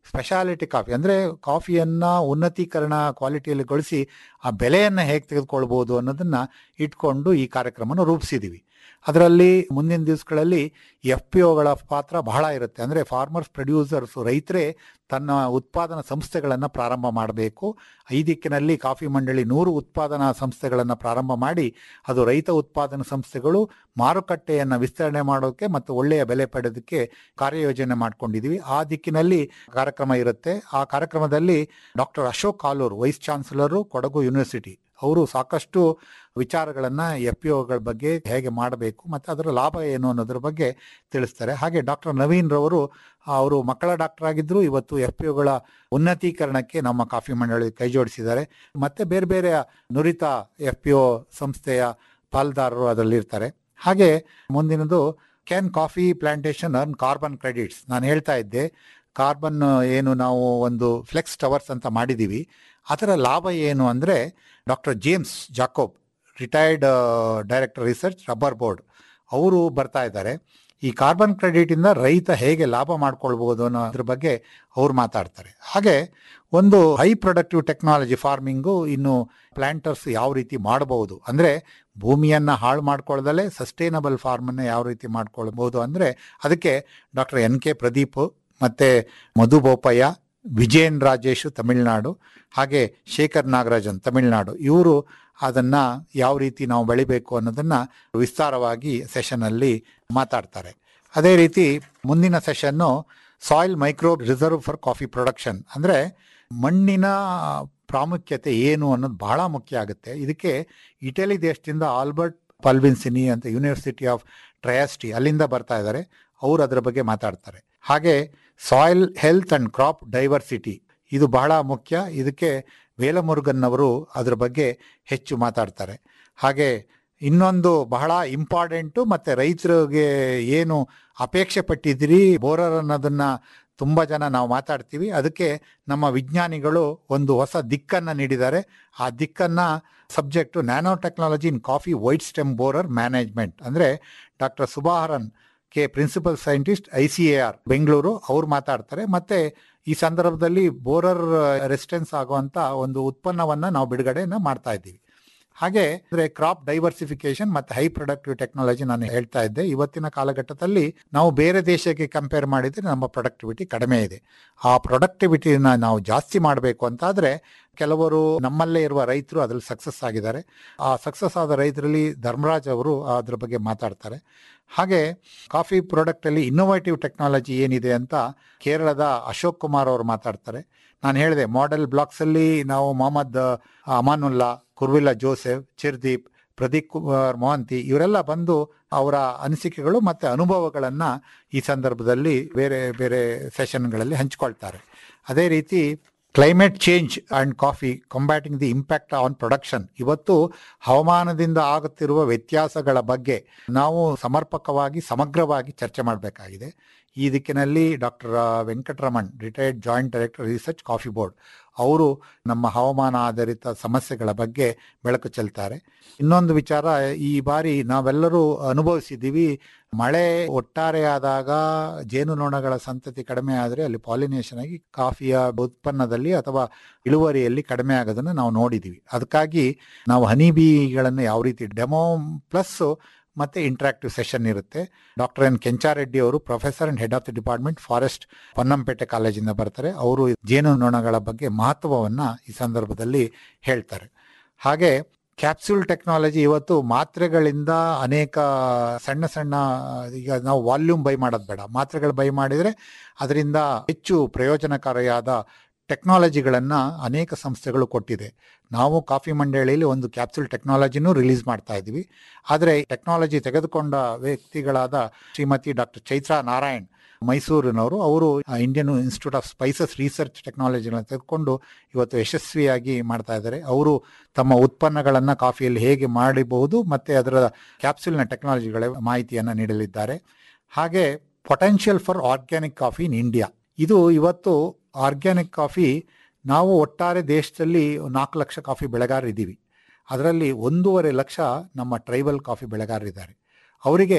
ಸ್ಪೆಷಾಲಿಟಿ ಕಾಫಿ ಅಂದರೆ ಕಾಫಿಯನ್ನು ಉನ್ನತೀಕರಣ ಕ್ವಾಲಿಟಿಯಲ್ಲಿ ಗೊಳಿಸಿ ಆ ಬೆಲೆಯನ್ನು ಹೇಗೆ ತೆಗೆದುಕೊಳ್ಬೋದು ಅನ್ನೋದನ್ನು ಇಟ್ಕೊಂಡು ಈ ಕಾರ್ಯಕ್ರಮನ ರೂಪಿಸಿದ್ದೀವಿ ಅದರಲ್ಲಿ ಮುಂದಿನ ದಿವಸಗಳಲ್ಲಿ ಎಫ್ ಪಿ ಒಗಳ ಪಾತ್ರ ಬಹಳ ಇರುತ್ತೆ ಅಂದರೆ ಫಾರ್ಮರ್ಸ್ ಪ್ರೊಡ್ಯೂಸರ್ಸ್ ರೈತರೇ ತನ್ನ ಉತ್ಪಾದನಾ ಸಂಸ್ಥೆಗಳನ್ನು ಪ್ರಾರಂಭ ಮಾಡಬೇಕು ಈ ದಿಕ್ಕಿನಲ್ಲಿ ಕಾಫಿ ಮಂಡಳಿ ನೂರು ಉತ್ಪಾದನಾ ಸಂಸ್ಥೆಗಳನ್ನು ಪ್ರಾರಂಭ ಮಾಡಿ ಅದು ರೈತ ಉತ್ಪಾದನಾ ಸಂಸ್ಥೆಗಳು ಮಾರುಕಟ್ಟೆಯನ್ನು ವಿಸ್ತರಣೆ ಮಾಡೋಕ್ಕೆ ಮತ್ತು ಒಳ್ಳೆಯ ಬೆಲೆ ಪಡೆಯೋದಕ್ಕೆ ಕಾರ್ಯಯೋಜನೆ ಮಾಡ್ಕೊಂಡಿದ್ದೀವಿ ಆ ದಿಕ್ಕಿನಲ್ಲಿ ಕಾರ್ಯಕ್ರಮ ಇರುತ್ತೆ ಆ ಕಾರ್ಯಕ್ರಮದಲ್ಲಿ doctor Ashok Kalur vice chancellor Kodagu university ಅವರು ಸಾಕಷ್ಟು ವಿಚಾರಗಳನ್ನು ಎಫ್ ಪಿ ಒಗಳ ಬಗ್ಗೆ ಹೇಗೆ ಮಾಡಬೇಕು ಮತ್ತು ಅದರ ಲಾಭ ಏನು ಅನ್ನೋದ್ರ ಬಗ್ಗೆ ತಿಳಿಸ್ತಾರೆ ಹಾಗೆ ಡಾಕ್ಟರ್ ನವೀನ್ ರವರು ಅವರು ಮಕ್ಕಳ ಡಾಕ್ಟರ್ ಆಗಿದ್ದರು ಇವತ್ತು ಎಫ್ ಪಿ ಒಗಳ ಉನ್ನತೀಕರಣಕ್ಕೆ ನಮ್ಮ ಕಾಫಿ ಮಂಡಳಿ ಕೈ ಜೋಡಿಸಿದ್ದಾರೆ ಮತ್ತೆ ಬೇರೆ ಬೇರೆ ನುರಿತ ಎಫ್ ಪಿ ಒ ಸಂಸ್ಥೆಯ ಪಾಲ್ದಾರರು ಅದರಲ್ಲಿ ಇರ್ತಾರೆ ಹಾಗೆ ಮುಂದಿನದು can coffee plantation earn carbon credits ನಾನು ಹೇಳ್ತಾ ಇದ್ದೆ ಕಾರ್ಬನ್ ಏನು ನಾವು ಒಂದು ಫ್ಲೆಕ್ಸ್ ಟವರ್ಸ್ ಅಂತ ಮಾಡಿದ್ದೀವಿ ಅದರ ಲಾಭ ಏನು ಅಂದರೆ doctor James Jacob retired director research rubber board ಅವರು ಬರ್ತಾ ಇದ್ದಾರೆ ಈ ಕಾರ್ಬನ್ ಕ್ರೆಡಿಟಿಂದ ರೈತ ಹೇಗೆ ಲಾಭ ಮಾಡ್ಕೊಳ್ಬೋದು ಅನ್ನೋದ್ರ ಬಗ್ಗೆ ಅವ್ರು ಮಾತಾಡ್ತಾರೆ ಹಾಗೆ ಒಂದು ಹೈ ಪ್ರೊಡಕ್ಟಿವ್ ಟೆಕ್ನಾಲಜಿ ಫಾರ್ಮಿಂಗು ಇನ್ನು ಪ್ಲಾಂಟರ್ಸ್ ಯಾವ ರೀತಿ ಮಾಡಬಹುದು ಅಂದರೆ ಭೂಮಿಯನ್ನು ಹಾಳು ಮಾಡ್ಕೊಳ್ದಲೇ ಸಸ್ಟೈನಬಲ್ ಫಾರ್ಮನ್ನು ಯಾವ ರೀತಿ ಮಾಡ್ಕೊಳ್ಬೋದು ಅಂದರೆ ಅದಕ್ಕೆ ಡಾಕ್ಟರ್ ಎನ್ ಕೆ ಪ್ರದೀಪ್ ಮತ್ತು ಮಧು ಬೋಪಯ್ಯ ವಿಜಯನ್ ರಾಜೇಶು ತಮಿಳುನಾಡು ಹಾಗೆ ಶೇಖರ್ ನಾಗರಾಜನ್ ತಮಿಳುನಾಡು ಇವರು ಅದನ್ನು ಯಾವ ರೀತಿ ನಾವು ಬೆಳಿಬೇಕು ಅನ್ನೋದನ್ನು ವಿಸ್ತಾರವಾಗಿ ಸೆಷನಲ್ಲಿ ಮಾತಾಡ್ತಾರೆ ಅದೇ ರೀತಿ ಮುಂದಿನ session soil microbe reserve for coffee production ಅಂದರೆ ಮಣ್ಣಿನ ಪ್ರಾಮುಖ್ಯತೆ ಏನು ಅನ್ನೋದು ಬಹಳ ಮುಖ್ಯ ಆಗುತ್ತೆ ಇದಕ್ಕೆ ಇಟಲಿ ದೇಶದಿಂದ ಆಲ್ಬರ್ಟ್ ಪಲ್ವಿನ್ಸಿನಿ ಅಂತ ಯೂನಿವರ್ಸಿಟಿ ಆಫ್ ಟ್ರಯಾಸ್ಟಿ ಅಲ್ಲಿಂದ ಬರ್ತಾ ಇದ್ದಾರೆ ಅವರು ಅದರ ಬಗ್ಗೆ ಮಾತಾಡ್ತಾರೆ ಹಾಗೆ soil health and crop diversity ಇದು ಬಹಳ ಮುಖ್ಯ ಇದಕ್ಕೆ ವೇಲಮುರುಗನ್ ಅವರು ಅದರ ಬಗ್ಗೆ ಹೆಚ್ಚು ಮಾತಾಡ್ತಾರೆ ಹಾಗೆ ಇನ್ನೊಂದು ಬಹಳ ಇಂಪಾರ್ಟೆಂಟು ಮತ್ತು ರೈತರಿಗೆ ಏನು ಅಪೇಕ್ಷೆ ಪಟ್ಟಿದ್ದೀರಿ ಬೋರರ್ ಅನ್ನೋದನ್ನ ತುಂಬ ಜನ ನಾವು ಮಾತಾಡ್ತೀವಿ ಅದಕ್ಕೆ ನಮ್ಮ ವಿಜ್ಞಾನಿಗಳು ಒಂದು ಹೊಸ ದಿಕ್ಕನ್ನು ನೀಡಿದ್ದಾರೆ ಆ ದಿಕ್ಕನ್ನು subject nano technology in coffee white stem borer management ಅಂದರೆ doctor Subaharan K principal scientist I C A R Bengaluru ಅವ್ರು ಮಾತಾಡ್ತಾರೆ ಮತ್ತೆ ಈ ಸಂದರ್ಭದಲ್ಲಿ ಬೋರರ್ ರೆಸಿಸ್ಟೆನ್ಸ್ ಆಗುವಂತ ಒಂದು ಉತ್ಪನ್ನವನ್ನ ನಾವು ಬಿಡುಗಡೆನ ಮಾಡ್ತಾ ಇದ್ದೀವಿ ಹಾಗೆ ಅಂದ್ರೆ ಕ್ರಾಪ್ ಡೈವರ್ಸಿಫಿಕೇಶನ್ ಮತ್ತೆ ಹೈ ಪ್ರೊಡಕ್ಟಿವ್ ಟೆಕ್ನಾಲಜಿ ನಾನು ಹೇಳ್ತಾ ಇದ್ದೆ ಇವತ್ತಿನ ಕಾಲಘಟ್ಟದಲ್ಲಿ ನಾವು ಬೇರೆ ದೇಶಕ್ಕೆ ಕಂಪೇರ್ ಮಾಡಿದ್ರೆ ನಮ್ಮ ಪ್ರೊಡಕ್ಟಿವಿಟಿ ಕಡಿಮೆ ಇದೆ ಆ ಪ್ರೊಡಕ್ಟಿವಿಟಿನ ನಾವು ಜಾಸ್ತಿ ಮಾಡಬೇಕು ಅಂತಾದ್ರೆ ಕೆಲವರು ನಮ್ಮಲ್ಲೇ ಇರುವ ರೈತರು ಅದ್ರಲ್ಲಿ ಸಕ್ಸಸ್ ಆಗಿದ್ದಾರೆ ಆ ಸಕ್ಸಸ್ ಆದ ರೈತರಲ್ಲಿ ಧರ್ಮರಾಜ್ ಅವರು ಅದ್ರ ಬಗ್ಗೆ ಮಾತಾಡ್ತಾರೆ ಹಾಗೆ ಕಾಫಿ ಪ್ರಾಡಕ್ಟ್ ಅಲ್ಲಿ ಇನ್ನೋವೇಟಿವ್ ಟೆಕ್ನಾಲಜಿ ಏನಿದೆ ಅಂತ ಕೇರಳದ ಅಶೋಕ್ ಕುಮಾರ್ ಅವರು ಮಾತಾಡ್ತಾರೆ ನಾನು ಹೇಳಿದೆ ಮಾಡೆಲ್ ಬ್ಲಾಕ್ಸ್ ಅಲ್ಲಿ ನಾವು ಮೊಹಮ್ಮದ್ ಅಮಾನುಲ್ಲಾ ಕುರ್ವಿಲ್ಲಾ ಜೋಸೆಫ್ ಚಿರ್ದೀಪ್ ಪ್ರದೀಪ್ ಕುಮಾರ್ ಮೊಹಂತಿ ಇವರೆಲ್ಲ ಬಂದು ಅವರ ಅನಿಸಿಕೆಗಳು ಮತ್ತು ಅನುಭವಗಳನ್ನು ಈ ಸಂದರ್ಭದಲ್ಲಿ ಬೇರೆ ಬೇರೆ ಸೆಷನ್ಗಳಲ್ಲಿ ಹಂಚಿಕೊಳ್ತಾರೆ ಅದೇ ರೀತಿ climate change and coffee combating the impact on production ಇವತ್ತು ಹವಾಮಾನದಿಂದ ಆಗುತ್ತಿರುವ ವ್ಯತ್ಯಾಸಗಳ ಬಗ್ಗೆ ನಾವು ಸಮರ್ಪಕವಾಗಿ ಸಮಗ್ರವಾಗಿ ಚರ್ಚೆ ಮಾಡಬೇಕಾಗಿದೆ ಈ ದಿಕ್ಕಿನಲ್ಲಿ doctor Venkataraman retired joint director research coffee board ಅವರು ನಮ್ಮ ಹವಾಮಾನ ಆಧಾರಿತ ಸಮಸ್ಯೆಗಳ ಬಗ್ಗೆ ಬೆಳಕು ಚೆಲ್ತಾರೆ ಇನ್ನೊಂದು ವಿಚಾರ ಈ ಬಾರಿ ನಾವೆಲ್ಲರೂ ಅನುಭವಿಸಿದ್ದೀವಿ ಮಳೆ ಒಟ್ಟಾರೆ ಆದಾಗ ಜೇನುನೊಣಗಳ ಸಂತತಿ ಕಡಿಮೆ ಆದರೆ ಅಲ್ಲಿ ಪಾಲಿನೇಷನ್ ಆಗಿ ಕಾಫಿಯ ಉತ್ಪನ್ನದಲ್ಲಿ ಅಥವಾ ಇಳುವರಿಯಲ್ಲಿ ಕಡಿಮೆ ಆಗೋದನ್ನು ನಾವು ನೋಡಿದ್ದೀವಿ ಅದಕ್ಕಾಗಿ ನಾವು ಹನಿ ಬೀಗಳನ್ನು ಯಾವ ರೀತಿ ಡೆಮೋ ಪ್ಲಸ್ ಮತ್ತೆ ಇಂಟ್ರಾಕ್ಟಿವ್ ಸೆಷನ್ ಇರುತ್ತೆ ಡಾಕ್ಟರ್ ಎನ್ ಕೆಂಚಾರೆಡ್ಡಿ ಅವರು professor and head of the department forest Ponnampet ಕಾಲೇಜಿಂದ ಬರ್ತಾರೆ ಅವರು ಜೇನು ನೊಣಗಳ ಬಗ್ಗೆ ಮಹತ್ವವನ್ನ ಈ ಸಂದರ್ಭದಲ್ಲಿ ಹೇಳ್ತಾರೆ ಹಾಗೆ ಕ್ಯಾಪ್ಸೂಲ್ ಟೆಕ್ನಾಲಜಿ ಇವತ್ತು ಮಾತ್ರೆಗಳಿಂದ ಅನೇಕ ಸಣ್ಣ ಸಣ್ಣ ಈಗ ನಾವು ವಾಲ್ಯೂಮ್ ಬೈ ಮಾಡೋದು ಬೇಡ ಮಾತ್ರೆಗಳು ಬೈ ಮಾಡಿದರೆ ಅದರಿಂದ ಹೆಚ್ಚು ಪ್ರಯೋಜನಕಾರಿಯಾದ ಟೆಕ್ನಾಲಜಿಗಳನ್ನು ಅನೇಕ ಸಂಸ್ಥೆಗಳು ಕೊಟ್ಟಿದೆ ನಾವು ಕಾಫಿ ಮಂಡಳಿಯಲ್ಲಿ ಒಂದು ಕ್ಯಾಪ್ಸೂಲ್ ಟೆಕ್ನಾಲಜಿನೂ ರಿಲೀಸ್ ಮಾಡ್ತಾ ಇದ್ದೀವಿ ಆದರೆ ಟೆಕ್ನಾಲಜಿ ತೆಗೆದುಕೊಂಡ ವ್ಯಕ್ತಿಗಳಾದ ಶ್ರೀಮತಿ ಡಾಕ್ಟರ್ ಚೈತ್ರಾ ನಾರಾಯಣ್ ಮೈಸೂರಿನವರು ಅವರು Indian Institute of Spices Research ಟೆಕ್ನಾಲಜಿಗಳನ್ನು ತೆಗೆದುಕೊಂಡು ಇವತ್ತು ಯಶಸ್ವಿಯಾಗಿ ಮಾಡ್ತಾ ಇದ್ದಾರೆ ಅವರು ತಮ್ಮ ಉತ್ಪನ್ನಗಳನ್ನು ಕಾಫಿಯಲ್ಲಿ ಹೇಗೆ ಮಾಡಬಹುದು ಮತ್ತು ಅದರ ಕ್ಯಾಪ್ಸೂಲ್ನ ಟೆಕ್ನಾಲಜಿಗಳ ಮಾಹಿತಿಯನ್ನು ನೀಡಲಿದ್ದಾರೆ ಹಾಗೆ potential for organic coffee in India ಇದು ಇವತ್ತು ಆರ್ಗ್ಯಾನಿಕ್ ಕಾಫಿ ನಾವು ಒಟ್ಟಾರೆ ದೇಶದಲ್ಲಿ ನಾಲ್ಕು ಲಕ್ಷ ಕಾಫಿ ಬೆಳೆಗಾರರು ಇದ್ದೀವಿ ಅದರಲ್ಲಿ ಒಂದೂವರೆ ಲಕ್ಷ ನಮ್ಮ ಟ್ರೈಬಲ್ ಕಾಫಿ ಬೆಳೆಗಾರರಿದ್ದಾರೆ ಅವರಿಗೆ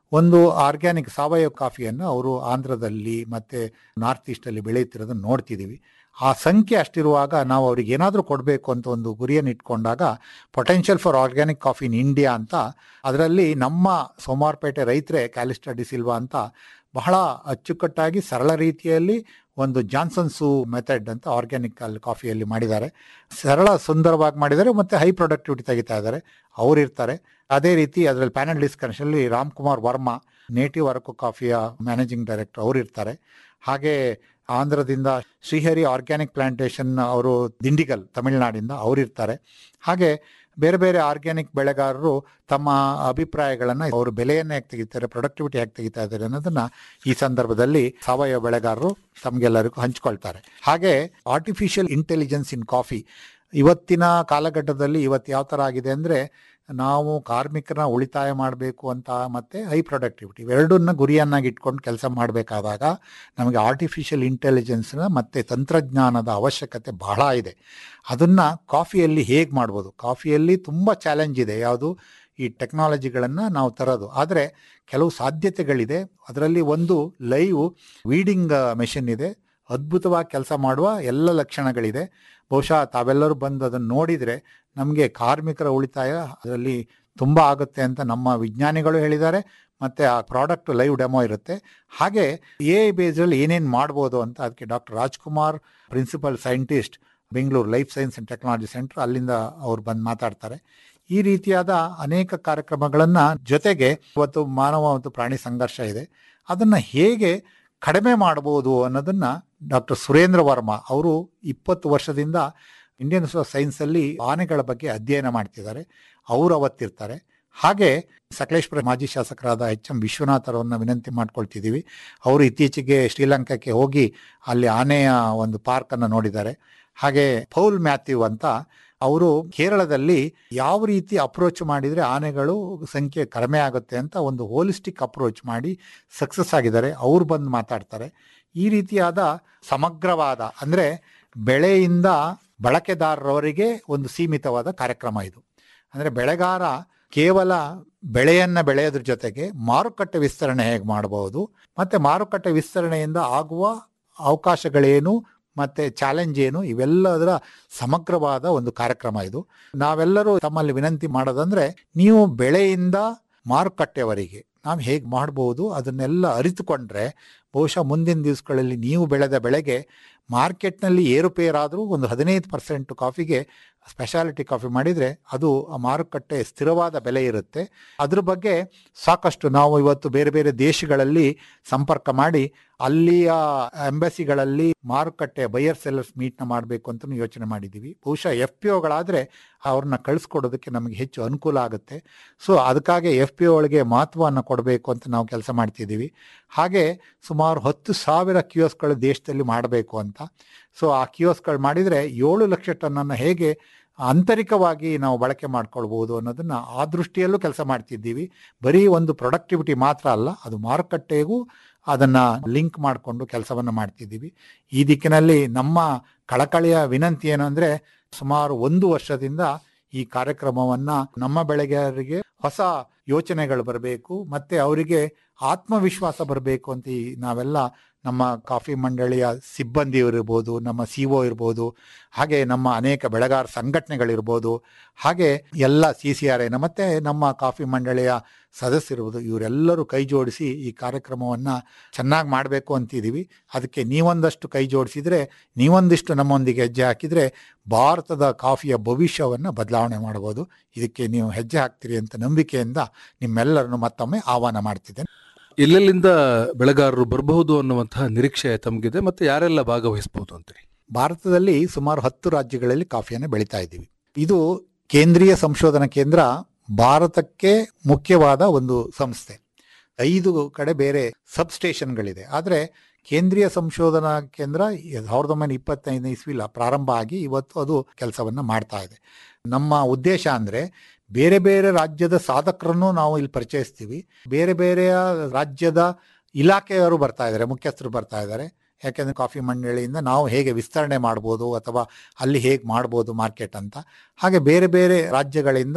ಒಂದು ಆರ್ಗ್ಯಾನಿಕ್ ಸಾವಯವ ಕಾಫಿಯನ್ನು ಅವರು ಆಂಧ್ರದಲ್ಲಿ ಮತ್ತೆ ನಾರ್ತ್ ಈಸ್ಟಲ್ಲಿ ಬೆಳೆಯುತ್ತಿರೋದನ್ನು ನೋಡ್ತಿದ್ದೀವಿ ಆ ಸಂಖ್ಯೆ ಅಷ್ಟಿರುವಾಗ ನಾವು ಅವ್ರಿಗೆ ಏನಾದರೂ ಕೊಡಬೇಕು ಅಂತ ಒಂದು ಗುರಿಯನ್ನು ಇಟ್ಕೊಂಡಾಗ potential for organic coffee in India ಅಂತ ಅದರಲ್ಲಿ ನಮ್ಮ ಸೋಮಾರ್ಪೇಟೆ ರೈತರೇ ಕ್ಯಾಲಿಸ್ಟಾ ಡಿಸಿಲ್ವಾ ಅಂತ ಬಹಳ ಅಚ್ಚುಕಟ್ಟಾಗಿ ಸರಳ ರೀತಿಯಲ್ಲಿ ಒಂದು ಜಾನ್ಸನ್ಸು ಮೆಥಡ್ ಅಂತ ಆರ್ಗ್ಯಾನಿಕ್ ಅಲ್ಲಿ ಕಾಫಿಯಲ್ಲಿ ಮಾಡಿದ್ದಾರೆ ಸರಳ ಸುಂದರವಾಗಿ ಮಾಡಿದ್ದಾರೆ ಮತ್ತು ಹೈ ಪ್ರೊಡಕ್ಟಿವಿಟಿ ತೆಗಿತಾ ಇದ್ದಾರೆ ಅವ್ರು ಇರ್ತಾರೆ ಅದೇ ರೀತಿ ಅದರಲ್ಲಿ ಪ್ಯಾನಲ್ ಡಿಸ್ಕಷನಲ್ಲಿ ರಾಮ್ ಕುಮಾರ್ ವರ್ಮಾ ನೇಟಿವ್ ಅರಕು ಕಾಫಿಯ ಮ್ಯಾನೇಜಿಂಗ್ ಡೈರೆಕ್ಟರ್ ಅವರು ಇರ್ತಾರೆ ಹಾಗೆ ಆಂಧ್ರದಿಂದ ಶ್ರೀಹರಿ ಆರ್ಗ್ಯಾನಿಕ್ ಪ್ಲಾಂಟೇಶನ್ ಅವರು ದಿಂಡಿಗಲ್ ತಮಿಳುನಾಡಿಂದ ಅವರು ಇರ್ತಾರೆ ಹಾಗೆ ಬೇರೆ ಬೇರೆ ಆರ್ಗ್ಯಾನಿಕ್ ಬೆಳೆಗಾರರು ತಮ್ಮ ಅಭಿಪ್ರಾಯಗಳನ್ನು ಅವರು ಬೆಲೆಯನ್ನು ಹೇಗೆ ತೆಗಿತಾರೆ ಪ್ರೊಡಕ್ಟಿವಿಟಿ ಹೇಗೆ ತೆಗಿತಾ ಇದ್ದಾರೆ ಅನ್ನೋದನ್ನ ಈ ಸಂದರ್ಭದಲ್ಲಿ ಸಾವಯವ ಬೆಳೆಗಾರರು ತಮಗೆಲ್ಲರಿಗೂ ಹಂಚ್ಕೊಳ್ತಾರೆ ಹಾಗೆ ಆರ್ಟಿಫಿಷಿಯಲ್ ಇಂಟೆಲಿಜೆನ್ಸ್ ಇನ್ ಕಾಫಿ ಇವತ್ತಿನ ಕಾಲಘಟ್ಟದಲ್ಲಿ ಇವತ್ತು ಯಾವ ಥರ ಆಗಿದೆ ಅಂದರೆ ನಾವು ಕಾರ್ಮಿಕರನ್ನ ಉಳಿತಾಯ ಮಾಡಬೇಕು ಅಂತ ಮತ್ತೆ ಹೈ ಪ್ರೊಡಕ್ಟಿವಿಟಿ ಇವೆರಡನ್ನ ಗುರಿಯನ್ನಾಗಿ ಇಟ್ಕೊಂಡು ಕೆಲಸ ಮಾಡಬೇಕಾದಾಗ ನಮಗೆ ಆರ್ಟಿಫಿಷಿಯಲ್ ಇಂಟೆಲಿಜೆನ್ಸ್ನ ಮತ್ತು ತಂತ್ರಜ್ಞಾನದ ಅವಶ್ಯಕತೆ ಬಹಳ ಇದೆ ಅದನ್ನು ಕಾಫಿಯಲ್ಲಿ ಹೇಗೆ ಮಾಡ್ಬೋದು ಕಾಫಿಯಲ್ಲಿ ತುಂಬ ಚಾಲೆಂಜ್ ಇದೆ ಯಾವುದು ಈ ಟೆಕ್ನಾಲಜಿಗಳನ್ನು ನಾವು ತರೋದು ಆದರೆ ಕೆಲವು ಸಾಧ್ಯತೆಗಳಿದೆ ಅದರಲ್ಲಿ ಒಂದು ಲೈವ್ ವೀಡಿಂಗ್ ಮೆಷಿನ್ ಇದೆ ಅದ್ಭುತವಾಗಿ ಕೆಲಸ ಮಾಡುವ ಎಲ್ಲ ಲಕ್ಷಣಗಳಿದೆ ಬಹುಶಃ ತಾವೆಲ್ಲರೂ ಬಂದು ಅದನ್ನು ನೋಡಿದರೆ ನಮಗೆ ಕಾರ್ಮಿಕರ ಉಳಿತಾಯ ಅದರಲ್ಲಿ ತುಂಬ ಆಗುತ್ತೆ ಅಂತ ನಮ್ಮ ವಿಜ್ಞಾನಿಗಳು ಹೇಳಿದ್ದಾರೆ ಮತ್ತು ಆ ಪ್ರಾಡಕ್ಟ್ ಲೈವ್ ಡೆಮೋ ಇರುತ್ತೆ ಹಾಗೆ ಎ ಐ ಬೇಸ್ಡಲ್ಲಿ ಏನೇನು ಮಾಡ್ಬೋದು ಅಂತ ಅದಕ್ಕೆ doctor Rajkumar principal scientist Bengaluru life science and technology centre ಅಲ್ಲಿಂದ ಅವ್ರು ಬಂದು ಮಾತಾಡ್ತಾರೆ ಈ ರೀತಿಯಾದ ಅನೇಕ ಕಾರ್ಯಕ್ರಮಗಳನ್ನು ಜೊತೆಗೆ ಇವತ್ತು ಮಾನವ ಮತ್ತು ಪ್ರಾಣಿ ಸಂಘರ್ಷ ಇದೆ ಅದನ್ನು ಹೇಗೆ ಕಡಿಮೆ ಮಾಡ್ಬೋದು ಅನ್ನೋದನ್ನ ಡಾಕ್ಟರ್ ಸುರೇಂದ್ರ ವರ್ಮಾ ಅವರು ಇಪ್ಪತ್ತು ವರ್ಷದಿಂದ ಇಂಡಿಯನ್ ಇನ್ಸ್ಟಿಟ್ಯೂಟ್ ಆಫ್ ಸೈನ್ಸಲ್ಲಿ ಆನೆಗಳ ಬಗ್ಗೆ ಅಧ್ಯಯನ ಮಾಡ್ತಿದ್ದಾರೆ ಅವರು ಅವತ್ತಿರ್ತಾರೆ ಹಾಗೆ ಸಕಲೇಶ್ಪುರ ಮಾಜಿ ಶಾಸಕರಾದ ಎಚ್ ಎಂ ವಿಶ್ವನಾಥ್ ಅವರನ್ನ ವಿನಂತಿ ಮಾಡ್ಕೊಳ್ತಿದ್ದೀವಿ ಅವರು ಇತ್ತೀಚೆಗೆ ಶ್ರೀಲಂಕಾಕ್ಕೆ ಹೋಗಿ ಅಲ್ಲಿ ಆನೆಯ ಒಂದು ಪಾರ್ಕನ್ನು ನೋಡಿದ್ದಾರೆ ಹಾಗೆ ಪೌಲ್ ಮ್ಯಾಥ್ಯೂ ಅಂತ ಅವರು ಕೇರಳದಲ್ಲಿ ಯಾವ ರೀತಿ ಅಪ್ರೋಚ್ ಮಾಡಿದರೆ ಆನೆಗಳು ಸಂಖ್ಯೆ ಕಡಿಮೆ ಆಗುತ್ತೆ ಅಂತ ಒಂದು ಹೋಲಿಸ್ಟಿಕ್ ಅಪ್ರೋಚ್ ಮಾಡಿ ಸಕ್ಸಸ್ ಆಗಿದ್ದಾರೆ ಅವ್ರು ಬಂದು ಮಾತಾಡ್ತಾರೆ ಈ ರೀತಿಯಾದ ಸಮಗ್ರವಾದ ಅಂದರೆ ಬೆಳೆಯಿಂದ ಬಳಕೆದಾರರವರಿಗೆ ಒಂದು ಸೀಮಿತವಾದ ಕಾರ್ಯಕ್ರಮ ಇದು ಅಂದರೆ ಬೆಳೆಗಾರ ಕೇವಲ ಬೆಳೆಯನ್ನು ಬೆಳೆಯೋದ್ರ ಜೊತೆಗೆ ಮಾರುಕಟ್ಟೆ ವಿಸ್ತರಣೆ ಹೇಗೆ ಮಾಡಬಹುದು ಮತ್ತು ಮಾರುಕಟ್ಟೆ ವಿಸ್ತರಣೆಯಿಂದ ಆಗುವ ಅವಕಾಶಗಳೇನು ಮತ್ತು ಚಾಲೆಂಜ್ ಏನು ಇವೆಲ್ಲದರ ಸಮಗ್ರವಾದ ಒಂದು ಕಾರ್ಯಕ್ರಮ ಇದು ನಾವೆಲ್ಲರೂ ತಮ್ಮಲ್ಲಿ ವಿನಂತಿ ಮಾಡೋದಂದ್ರೆ ನೀವು ಬೆಳೆಯಿಂದ ಮಾರುಕಟ್ಟೆವರೆಗೆ ನಾವು ಹೇಗೆ ಮಾಡ್ಬೋದು ಅದನ್ನೆಲ್ಲ ಅರಿತುಕೊಂಡ್ರೆ ಬಹುಶಃ ಮುಂದಿನ ದಿವಸಗಳಲ್ಲಿ ನೀವು ಬೆಳೆದ ಬೆಳೆಗೆ ಮಾರ್ಕೆಟ್ನಲ್ಲಿ ಏರುಪೇರಾದರೂ ಒಂದು ಹದಿನೈದು ಪರ್ಸೆಂಟ್ ಕಾಫಿಗೆ ಸ್ಪೆಷಾಲಿಟಿ ಕಾಫಿ ಮಾಡಿದರೆ ಅದು ಆ ಮಾರುಕಟ್ಟೆ ಸ್ಥಿರವಾದ ಬೆಲೆ ಇರುತ್ತೆ ಅದ್ರ ಬಗ್ಗೆ ಸಾಕಷ್ಟು ನಾವು ಇವತ್ತು ಬೇರೆ ಬೇರೆ ದೇಶಗಳಲ್ಲಿ ಸಂಪರ್ಕ ಮಾಡಿ ಅಲ್ಲಿಯ ಎಂಬಸಿಗಳಲ್ಲಿ ಮಾರುಕಟ್ಟೆ ಬೈಯರ್ ಸೆಲ್ಲರ್ಸ್ ಮೀಟ್ನ ಮಾಡಬೇಕು ಅಂತ ಯೋಚನೆ ಮಾಡಿದ್ದೀವಿ ಬಹುಶಃ ಎಫ್ ಪಿ ಒಗಳಾದರೆ ಅವ್ರನ್ನ ಕಳಿಸ್ಕೊಡೋದಕ್ಕೆ ನಮಗೆ ಹೆಚ್ಚು ಅನುಕೂಲ ಆಗುತ್ತೆ ಸೊ ಅದಕ್ಕಾಗಿ ಎಫ್ ಪಿ ಒಳಗೆ ಮಹತ್ವವನ್ನು ಕೊಡಬೇಕು ಅಂತ ನಾವು ಕೆಲಸ ಮಾಡ್ತಿದ್ದೀವಿ ಹಾಗೆ ಸುಮಾರು ಹತ್ತು ಸಾವಿರ ಕಿಯೋಸ್ಗಳು ದೇಶದಲ್ಲಿ ಮಾಡಬೇಕು ಅಂತ ಸೊ ಆ ಕಿಯೋಸ್ಗಳು ಮಾಡಿದರೆ ಏಳು ಲಕ್ಷ ಟನ್ನನ್ನು ಹೇಗೆ ಆಂತರಿಕವಾಗಿ ನಾವು ಬಳಕೆ ಮಾಡ್ಕೊಳ್ಬೋದು ಅನ್ನೋದನ್ನು ಆ ದೃಷ್ಟಿಯಲ್ಲೂ ಕೆಲಸ ಮಾಡ್ತಿದ್ದೀವಿ ಬರೀ ಒಂದು ಪ್ರೊಡಕ್ಟಿವಿಟಿ ಮಾತ್ರ ಅಲ್ಲ ಅದು ಮಾರುಕಟ್ಟೆಗೂ ಅದನ್ನು ಲಿಂಕ್ ಮಾಡಿಕೊಂಡು ಕೆಲಸವನ್ನು ಮಾಡ್ತಿದ್ದೀವಿ ಈ ದಿಕ್ಕಿನಲ್ಲಿ ನಮ್ಮ ಕಳಕಳಿಯ ವಿನಂತಿ ಏನು ಅಂದರೆ ಸುಮಾರು ಒಂದು ವರ್ಷದಿಂದ ಈ ಕಾರ್ಯಕ್ರಮವನ್ನು ನಮ್ಮ ಬೆಳೆಗಾರರಿಗೆ ಹೊಸ ಯೋಚನೆಗಳು ಬರಬೇಕು ಮತ್ತು ಅವರಿಗೆ ಆತ್ಮವಿಶ್ವಾಸ ಬರಬೇಕು ಅಂತ ಈ ನಾವೆಲ್ಲ ನಮ್ಮ ಕಾಫಿ ಮಂಡಳಿಯ ಸಿಬ್ಬಂದಿ ಇರ್ಬೋದು ನಮ್ಮ ಸಿ ಒ ಇರ್ಬೋದು ಹಾಗೆ ನಮ್ಮ ಅನೇಕ ಬೆಳೆಗಾರ ಸಂಘಟನೆಗಳಿರ್ಬೋದು ಹಾಗೆ ಎಲ್ಲ ಸಿ ಸಿ ಆರ್ ಐನ ಮತ್ತು ನಮ್ಮ ಕಾಫಿ ಮಂಡಳಿಯ ಸದಸ್ಯರಿರ್ಬೋದು ಇವರೆಲ್ಲರೂ ಕೈ ಜೋಡಿಸಿ ಈ ಕಾರ್ಯಕ್ರಮವನ್ನು ಚೆನ್ನಾಗಿ ಮಾಡಬೇಕು ಅಂತಿದ್ದೀವಿ ಅದಕ್ಕೆ ನೀವೊಂದಷ್ಟು ಕೈ ಜೋಡಿಸಿದರೆ ನೀವೊಂದಿಷ್ಟು ನಮ್ಮೊಂದಿಗೆ ಹೆಜ್ಜೆ ಹಾಕಿದರೆ ಭಾರತದ ಕಾಫಿಯ ಭವಿಷ್ಯವನ್ನು ಬದಲಾವಣೆ ಮಾಡ್ಬೋದು ಇದಕ್ಕೆ ನೀವು ಹೆಜ್ಜೆ ಹಾಕ್ತೀರಿ ಅಂತ ನಂಬಿಕೆಯಿಂದ ನಿಮ್ಮೆಲ್ಲರನ್ನು ಮತ್ತೊಮ್ಮೆ ಆಹ್ವಾನ ಮಾಡ್ತಿದ್ದೇನೆ ಎಲ್ಲೆಲ್ಲಿಂದ ಬೆಳೆಗಾರರು ಬರಬಹುದು ಅನ್ನುವಂತಹ ನಿರೀಕ್ಷೆ ತಮಗಿದೆ ಮತ್ತೆ ಯಾರೆಲ್ಲ ಭಾಗವಹಿಸಬಹುದು ಅಂತೀರಿ ಭಾರತದಲ್ಲಿ ಸುಮಾರು ಹತ್ತು ರಾಜ್ಯಗಳಲ್ಲಿ ಕಾಫಿಯನ್ನು ಬೆಳೀತಾ ಇದ್ದೀವಿ ಇದು ಕೇಂದ್ರೀಯ ಸಂಶೋಧನಾ ಕೇಂದ್ರ ಭಾರತಕ್ಕೆ ಮುಖ್ಯವಾದ ಒಂದು ಸಂಸ್ಥೆ ಐದು ಕಡೆ ಬೇರೆ ಸಬ್ ಸ್ಟೇಷನ್ಗಳಿದೆ ಆದರೆ ಕೇಂದ್ರೀಯ ಸಂಶೋಧನಾ ಕೇಂದ್ರ ಸಾವಿರದ ಒಂಬೈನೂರ ಇಪ್ಪತ್ತೈದನೇ ಇಸ್ವಿಲ ಪ್ರಾರಂಭ ಆಗಿ ಇವತ್ತು ಅದು ಕೆಲಸವನ್ನು ಮಾಡ್ತಾ ಇದೆ ನಮ್ಮ ಉದ್ದೇಶ ಅಂದರೆ ಬೇರೆ ಬೇರೆ ರಾಜ್ಯದ ಸಾಧಕರನ್ನು ನಾವು ಇಲ್ಲಿ ಪರಿಚಯಿಸ್ತೀವಿ ಬೇರೆ ಬೇರೆಯ ರಾಜ್ಯದ ಇಲಾಖೆಯವರು ಬರ್ತಾ ಇದ್ದಾರೆ ಮುಖ್ಯಸ್ಥರು ಬರ್ತಾ ಇದ್ದಾರೆ ಯಾಕೆಂದರೆ ಕಾಫಿ ಮಂಡಳಿಯಿಂದ ನಾವು ಹೇಗೆ ವಿಸ್ತರಣೆ ಮಾಡ್ಬೋದು ಅಥವಾ ಅಲ್ಲಿ ಹೇಗೆ ಮಾಡ್ಬೋದು ಮಾರ್ಕೆಟ್ ಅಂತ ಹಾಗೆ ಬೇರೆ ಬೇರೆ ರಾಜ್ಯಗಳಿಂದ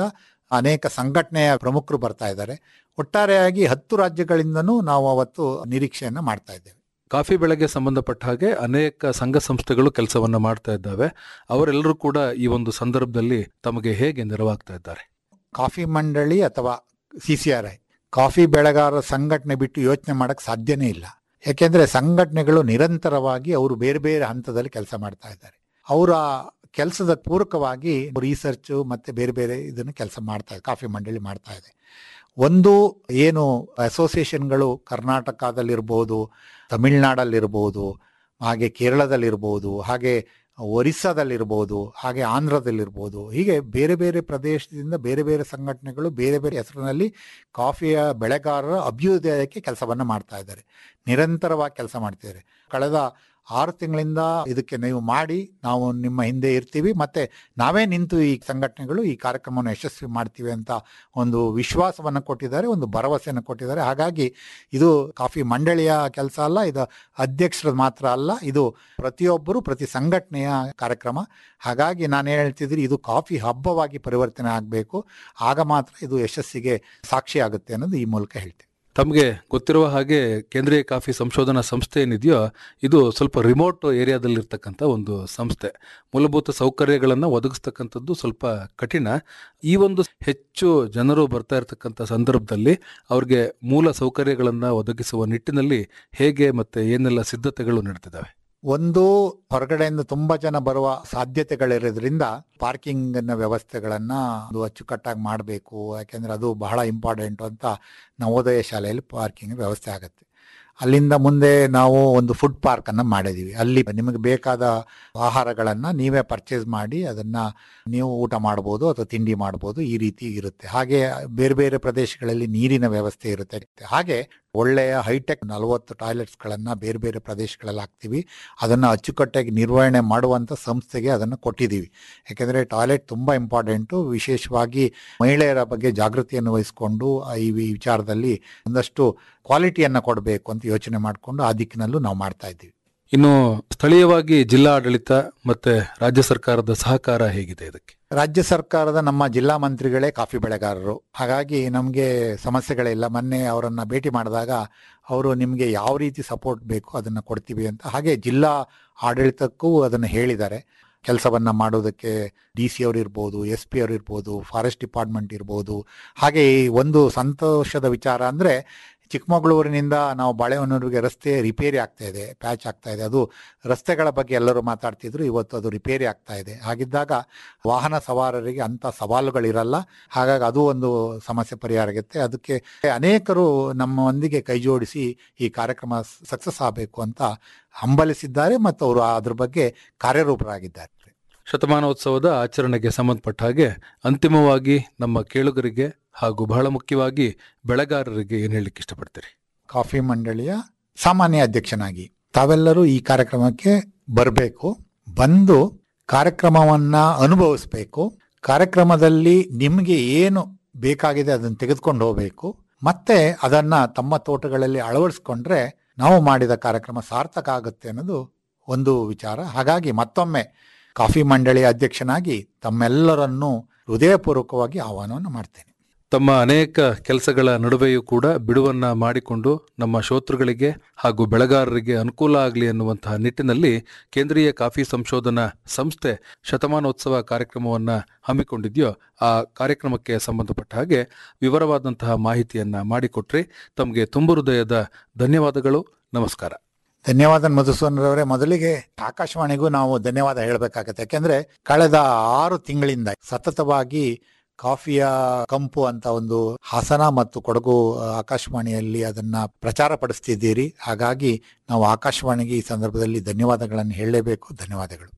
ಅನೇಕ ಸಂಘಟನೆಯ ಪ್ರಮುಖರು ಬರ್ತಾ ಇದ್ದಾರೆ ಒಟ್ಟಾರೆಯಾಗಿ ಹತ್ತು ರಾಜ್ಯಗಳಿಂದನೂ ನಾವು ಅವತ್ತು ನಿರೀಕ್ಷೆಯನ್ನ ಮಾಡ್ತಾ ಇದ್ದೇವೆ ಕಾಫಿ ಬೆಳೆಗೆ ಸಂಬಂಧಪಟ್ಟ ಹಾಗೆ ಅನೇಕ ಸಂಘ ಸಂಸ್ಥೆಗಳು ಕೆಲಸವನ್ನ ಮಾಡ್ತಾ ಇದ್ದಾವೆ ಅವರೆಲ್ಲರೂ ಕೂಡ ಈ ಒಂದು ಸಂದರ್ಭದಲ್ಲಿ ತಮಗೆ ಹೇಗೆ ನೆರವಾಗ್ತಾ ಇದ್ದಾರೆ ಕಾಫಿ ಮಂಡಳಿ ಅಥವಾ C C R I coffee ಬೆಳೆಗಾರರ ಸಂಘಟನೆ ಬಿಟ್ಟು ಯೋಚನೆ ಮಾಡಕ್ ಸಾಧ್ಯನೇ ಇಲ್ಲ ಯಾಕೆಂದ್ರೆ ಸಂಘಟನೆಗಳು ನಿರಂತರವಾಗಿ ಅವರು ಬೇರೆ ಬೇರೆ ಹಂತದಲ್ಲಿ ಕೆಲಸ ಮಾಡ್ತಾ ಇದ್ದಾರೆ ಅವರ ಕೆಲಸದ ಪೂರಕವಾಗಿ ರಿಸರ್ಚ್ ಮತ್ತೆ ಬೇರೆ ಬೇರೆ ಇದನ್ನು ಕೆಲಸ ಮಾಡ್ತಾ ಇದೆ ಕಾಫಿ ಮಂಡಳಿ ಮಾಡ್ತಾ ಇದೆ ಒಂದು ಏನು ಅಸೋಸಿಯೇಷನ್ಗಳು ಕರ್ನಾಟಕದಲ್ಲಿರ್ಬೋದು ತಮಿಳ್ನಾಡಲ್ಲಿರ್ಬೋದು ಹಾಗೆ ಕೇರಳದಲ್ಲಿರ್ಬೋದು ಹಾಗೆ ಒರಿಸ್ಸಾದಲ್ಲಿರ್ಬೋದು ಹಾಗೆ ಆಂಧ್ರದಲ್ಲಿರ್ಬೋದು ಹೀಗೆ ಬೇರೆ ಬೇರೆ ಪ್ರದೇಶದಿಂದ ಬೇರೆ ಬೇರೆ ಸಂಘಟನೆಗಳು ಬೇರೆ ಬೇರೆ ಹೆಸರಿನಲ್ಲಿ ಕಾಫಿಯ ಬೆಳೆಗಾರರ ಅಭ್ಯುದಯಕ್ಕೆ ಕೆಲಸವನ್ನ ಮಾಡ್ತಾ ಇದ್ದಾರೆ ನಿರಂತರವಾಗಿ ಕೆಲಸ ಮಾಡ್ತಿದ್ದಾರೆ ಕಳೆದ ಆರು ತಿಂಗಳಿಂದ ಇದಕ್ಕೆ ನೀವು ಮಾಡಿ ನಾವು ನಿಮ್ಮ ಹಿಂದೆ ಇರ್ತೀವಿ ಮತ್ತೆ ನಾವೇ ನಿಂತು ಈ ಸಂಘಟನೆಗಳು ಈ ಕಾರ್ಯಕ್ರಮವನ್ನು ಯಶಸ್ವಿ ಮಾಡ್ತೀವಿ ಅಂತ ಒಂದು ವಿಶ್ವಾಸವನ್ನು ಕೊಟ್ಟಿದ್ದಾರೆ ಒಂದು ಭರವಸೆಯನ್ನು ಕೊಟ್ಟಿದ್ದಾರೆ ಹಾಗಾಗಿ ಇದು ಕಾಫಿ ಮಂಡಳಿಯ ಕೆಲಸ ಅಲ್ಲ ಇದು ಅಧ್ಯಕ್ಷರ ಮಾತ್ರ ಅಲ್ಲ ಇದು ಪ್ರತಿಯೊಬ್ಬರು ಪ್ರತಿ ಸಂಘಟನೆಯ ಕಾರ್ಯಕ್ರಮ ಹಾಗಾಗಿ ನಾನು ಹೇಳ್ತಿದ್ದೀನಿ ಇದು ಕಾಫಿ ಹಬ್ಬವಾಗಿ ಪರಿವರ್ತನೆ ಆಗಬೇಕು ಆಗ ಮಾತ್ರ ಇದು ಯಶಸ್ಸಿಗೆ ಸಾಕ್ಷಿ ಆಗುತ್ತೆ ಅನ್ನೋದು ಈ ಮೂಲಕ ಹೇಳ್ತೀನಿ ತಮಗೆ ಗೊತ್ತಿರುವ ಹಾಗೆ ಕೇಂದ್ರೀಯ ಕಾಫಿ ಸಂಶೋಧನಾ ಸಂಸ್ಥೆ ಏನಿದೆಯೋ ಇದು ಸ್ವಲ್ಪ ರಿಮೋಟ್ ಏರಿಯಾದಲ್ಲಿರ್ತಕ್ಕಂಥ ಒಂದು ಸಂಸ್ಥೆ ಮೂಲಭೂತ ಸೌಕರ್ಯಗಳನ್ನು ಒದಗಿಸ್ತಕ್ಕಂಥದ್ದು ಸ್ವಲ್ಪ ಕಠಿಣ ಈ ಒಂದು ಹೆಚ್ಚು ಜನರು ಬರ್ತಾ ಇರತಕ್ಕಂಥ ಸಂದರ್ಭದಲ್ಲಿ ಅವ್ರಿಗೆ ಮೂಲ ಸೌಕರ್ಯಗಳನ್ನು ಒದಗಿಸುವ ನಿಟ್ಟಿನಲ್ಲಿ ಹೇಗೆ ಮತ್ತೆ ಏನೆಲ್ಲ ಸಿದ್ಧತೆಗಳು ನಡೆದಿದ್ದಾವೆ ಒಂದು ಹೊರಗಡೆಯಿಂದ ತುಂಬಾ ಜನ ಬರುವ ಸಾಧ್ಯತೆಗಳಿರೋದ್ರಿಂದ ಪಾರ್ಕಿಂಗ್ ವ್ಯವಸ್ಥೆಗಳನ್ನ ಒಂದು ಅಚ್ಚುಕಟ್ಟಾಗಿ ಮಾಡಬೇಕು ಯಾಕೆಂದ್ರೆ ಅದು ಬಹಳ ಇಂಪಾರ್ಟೆಂಟ್ ಅಂತ ನವೋದಯ ಶಾಲೆಯಲ್ಲಿ ಪಾರ್ಕಿಂಗ್ ವ್ಯವಸ್ಥೆ ಆಗುತ್ತೆ ಅಲ್ಲಿಂದ ಮುಂದೆ ನಾವು ಒಂದು ಫುಡ್ ಪಾರ್ಕ್ ಅನ್ನ ಮಾಡಿದೀವಿ ಅಲ್ಲಿ ನಿಮಗೆ ಬೇಕಾದ ಆಹಾರಗಳನ್ನ ನೀವೇ ಪರ್ಚೇಸ್ ಮಾಡಿ ಅದನ್ನ ನೀವು ಊಟ ಮಾಡ್ಬೋದು ಅಥವಾ ತಿಂಡಿ ಮಾಡ್ಬೋದು ಈ ರೀತಿ ಇರುತ್ತೆ ಹಾಗೆ ಬೇರೆ ಬೇರೆ ಪ್ರದೇಶಗಳಲ್ಲಿ ನೀರಿನ ವ್ಯವಸ್ಥೆ ಇರುತ್ತೆ ಹಾಗೆ ಒಳ್ಳೆಯ ಹೈಟೆಕ್ ನಲವತ್ತು ಟಾಯ್ಲೆಟ್ಸ್ ಗಳನ್ನ ಬೇರೆ ಬೇರೆ ಪ್ರದೇಶಗಳಲ್ಲಿ ಹಾಕ್ತಿವಿ ಅದನ್ನ ಅಚ್ಚುಕಟ್ಟಾಗಿ ನಿರ್ವಹಣೆ ಮಾಡುವಂತ ಸಂಸ್ಥೆಗೆ ಅದನ್ನ ಕೊಟ್ಟಿದ್ದೀವಿ ಯಾಕೆಂದ್ರೆ ಟಾಯ್ಲೆಟ್ ತುಂಬಾ ಇಂಪಾರ್ಟೆಂಟು ವಿಶೇಷವಾಗಿ ಮಹಿಳೆಯರ ಬಗ್ಗೆ ಜಾಗೃತಿಯನ್ನು ವಹಿಸಿಕೊಂಡು ಈ ವಿಚಾರದಲ್ಲಿ ಒಂದಷ್ಟು ಕ್ವಾಲಿಟಿಯನ್ನ ಕೊಡಬೇಕು ಅಂತ ಯೋಚನೆ ಮಾಡಿಕೊಂಡು ಆ ದಿಕ್ಕಿನಲ್ಲೂ ನಾವು ಮಾಡ್ತಾ ಇದ್ದೀವಿ ಇನ್ನು ಸ್ಥಳೀಯವಾಗಿ ಜಿಲ್ಲಾ ಆಡಳಿತ ಮತ್ತೆ ರಾಜ್ಯ ಸರ್ಕಾರದ ಸಹಕಾರ ಹೇಗಿದೆ ಇದಕ್ಕೆ ರಾಜ್ಯ ಸರ್ಕಾರದ ನಮ್ಮ ಜಿಲ್ಲಾ ಮಂತ್ರಿಗಳೇ ಕಾಫಿ ಬೆಳೆಗಾರರು ಹಾಗಾಗಿ ನಮಗೆ ಸಮಸ್ಯೆಗಳಿಲ್ಲ ಮೊನ್ನೆ ಅವರನ್ನ ಭೇಟಿ ಮಾಡಿದಾಗ ಅವರು ನಿಮಗೆ ಯಾವ ರೀತಿ ಸಪೋರ್ಟ್ ಬೇಕು ಅದನ್ನ ಕೊಡ್ತೀವಿ ಅಂತ ಹಾಗೆ ಜಿಲ್ಲಾ ಆಡಳಿತಕ್ಕೂ ಅದನ್ನು ಹೇಳಿದ್ದಾರೆ ಕೆಲಸವನ್ನ ಮಾಡೋದಕ್ಕೆ ಡಿ ಸಿ ಅವರು ಇರ್ಬೋದು ಎಸ್ ಪಿ ಅವರು ಇರ್ಬೋದು ಫಾರೆಸ್ಟ್ ಡಿಪಾರ್ಟ್ಮೆಂಟ್ ಇರ್ಬೋದು ಹಾಗೆ ಈ ಒಂದು ಸಂತೋಷದ ವಿಚಾರ ಅಂದ್ರೆ ಚಿಕ್ಕಮಗಳೂರಿನಿಂದ ನಾವು ಬಾಳೆಹೊನ್ನೂರಿಗೆ ರಸ್ತೆ ರಿಪೇರಿ ಆಗ್ತಾ ಇದೆ ಪ್ಯಾಚ್ ಆಗ್ತಾ ಇದೆ ಅದು ರಸ್ತೆಗಳ ಬಗ್ಗೆ ಎಲ್ಲರೂ ಮಾತಾಡ್ತಿದ್ರು ಇವತ್ತು ಅದು ರಿಪೇರಿ ಆಗ್ತಾ ಇದೆ ಹಾಗಿದ್ದಾಗ ವಾಹನ ಸವಾರರಿಗೆ ಅಂತ ಸವಾಲುಗಳಿರಲ್ಲ ಹಾಗಾಗಿ ಅದು ಒಂದು ಸಮಸ್ಯೆ ಪರಿಹಾರ ಆಗುತ್ತೆ ಅದಕ್ಕೆ ಅನೇಕರು ನಮ್ಮೊಂದಿಗೆ ಕೈ ಜೋಡಿಸಿ ಈ ಕಾರ್ಯಕ್ರಮ ಸಕ್ಸಸ್ ಆಗಬೇಕು ಅಂತ ಹಂಬಲಿಸಿದ್ದಾರೆ ಮತ್ತು ಅವರು ಅದ್ರ ಬಗ್ಗೆ ಕಾರ್ಯರೂಪರಾಗಿದ್ದಾರೆ ಶತಮಾನೋತ್ಸವದ ಆಚರಣೆಗೆ ಸಂಬಂಧಪಟ್ಟ ಹಾಗೆ ಅಂತಿಮವಾಗಿ ನಮ್ಮ ಕೇಳುಗರಿಗೆ ಹಾಗೂ ಬಹಳ ಮುಖ್ಯವಾಗಿ ಬೆಳೆಗಾರರಿಗೆ ಏನ್ ಹೇಳಲಿಕ್ಕೆ ಇಷ್ಟಪಡ್ತೀರಿ ಕಾಫಿ ಮಂಡಳಿಯ ಸಾಮಾನ್ಯ ಅಧ್ಯಕ್ಷನಾಗಿ ತಾವೆಲ್ಲರೂ ಈ ಕಾರ್ಯಕ್ರಮಕ್ಕೆ ಬರಬೇಕು ಬಂದು ಕಾರ್ಯಕ್ರಮವನ್ನ ಅನುಭವಿಸ್ಬೇಕು ಕಾರ್ಯಕ್ರಮದಲ್ಲಿ ನಿಮಗೆ ಏನು ಬೇಕಾಗಿದೆ ಅದನ್ನು ತೆಗೆದುಕೊಂಡು ಹೋಗಬೇಕು ಮತ್ತೆ ಅದನ್ನ ತಮ್ಮ ತೋಟಗಳಲ್ಲಿ ಅಳವಡಿಸ್ಕೊಂಡ್ರೆ ನಾವು ಮಾಡಿದ ಕಾರ್ಯಕ್ರಮ ಸಾರ್ಥಕ ಆಗುತ್ತೆ ಅನ್ನೋದು ಒಂದು ವಿಚಾರ ಹಾಗಾಗಿ ಮತ್ತೊಮ್ಮೆ ಕಾಫಿ ಮಂಡಳಿಯ ಅಧ್ಯಕ್ಷನಾಗಿ ತಮ್ಮೆಲ್ಲರನ್ನೂ ಹೃದಯಪೂರ್ವಕವಾಗಿ ಆಹ್ವಾನವನ್ನು ಮಾಡ್ತೇನೆ ತಮ್ಮ ಅನೇಕ ಕೆಲಸಗಳ ನಡುವೆಯೂ ಕೂಡ ಬಿಡುವನ್ನ ಮಾಡಿಕೊಂಡು ನಮ್ಮ ಶ್ರೋತೃಗಳಿಗೆ ಹಾಗೂ ಬೆಳೆಗಾರರಿಗೆ ಅನುಕೂಲ ಆಗಲಿ ಅನ್ನುವಂತಹ ನಿಟ್ಟಿನಲ್ಲಿ ಕೇಂದ್ರೀಯ ಕಾಫಿ ಸಂಶೋಧನಾ ಸಂಸ್ಥೆ ಶತಮಾನೋತ್ಸವ ಕಾರ್ಯಕ್ರಮವನ್ನ ಹಮ್ಮಿಕೊಂಡಿದೆಯೋ ಆ ಕಾರ್ಯಕ್ರಮಕ್ಕೆ ಸಂಬಂಧಪಟ್ಟ ಹಾಗೆ ವಿವರವಾದಂತಹ ಮಾಹಿತಿಯನ್ನ ಮಾಡಿಕೊಟ್ರಿ ತಮಗೆ ತುಂಬು ಹೃದಯದ ಧನ್ಯವಾದಗಳು ನಮಸ್ಕಾರ ಧನ್ಯವಾದ ಮಧುಸೂದನರವರೇ ಮೊದಲಿಗೆ ಆಕಾಶವಾಣಿಗೂ ನಾವು ಧನ್ಯವಾದ ಹೇಳಬೇಕಾಗತ್ತೆ ಯಾಕೆಂದ್ರೆ ಕಳೆದ ಆರು ತಿಂಗಳಿಂದ ಸತತವಾಗಿ ಕಾಫಿಯ ಕಂಪು ಅಂತ ಒಂದು ಹಾಸನ ಮತ್ತು ಕೊಡಗು ಆಕಾಶವಾಣಿಯಲ್ಲಿ ಅದನ್ನ ಪ್ರಚಾರ ಪಡಿಸ್ತಿದ್ದೀರಿ ಹಾಗಾಗಿ ನಾವು ಆಕಾಶವಾಣಿಗೆ ಈ ಸಂದರ್ಭದಲ್ಲಿ ಧನ್ಯವಾದಗಳನ್ನು ಹೇಳಲೇಬೇಕು ಧನ್ಯವಾದಗಳು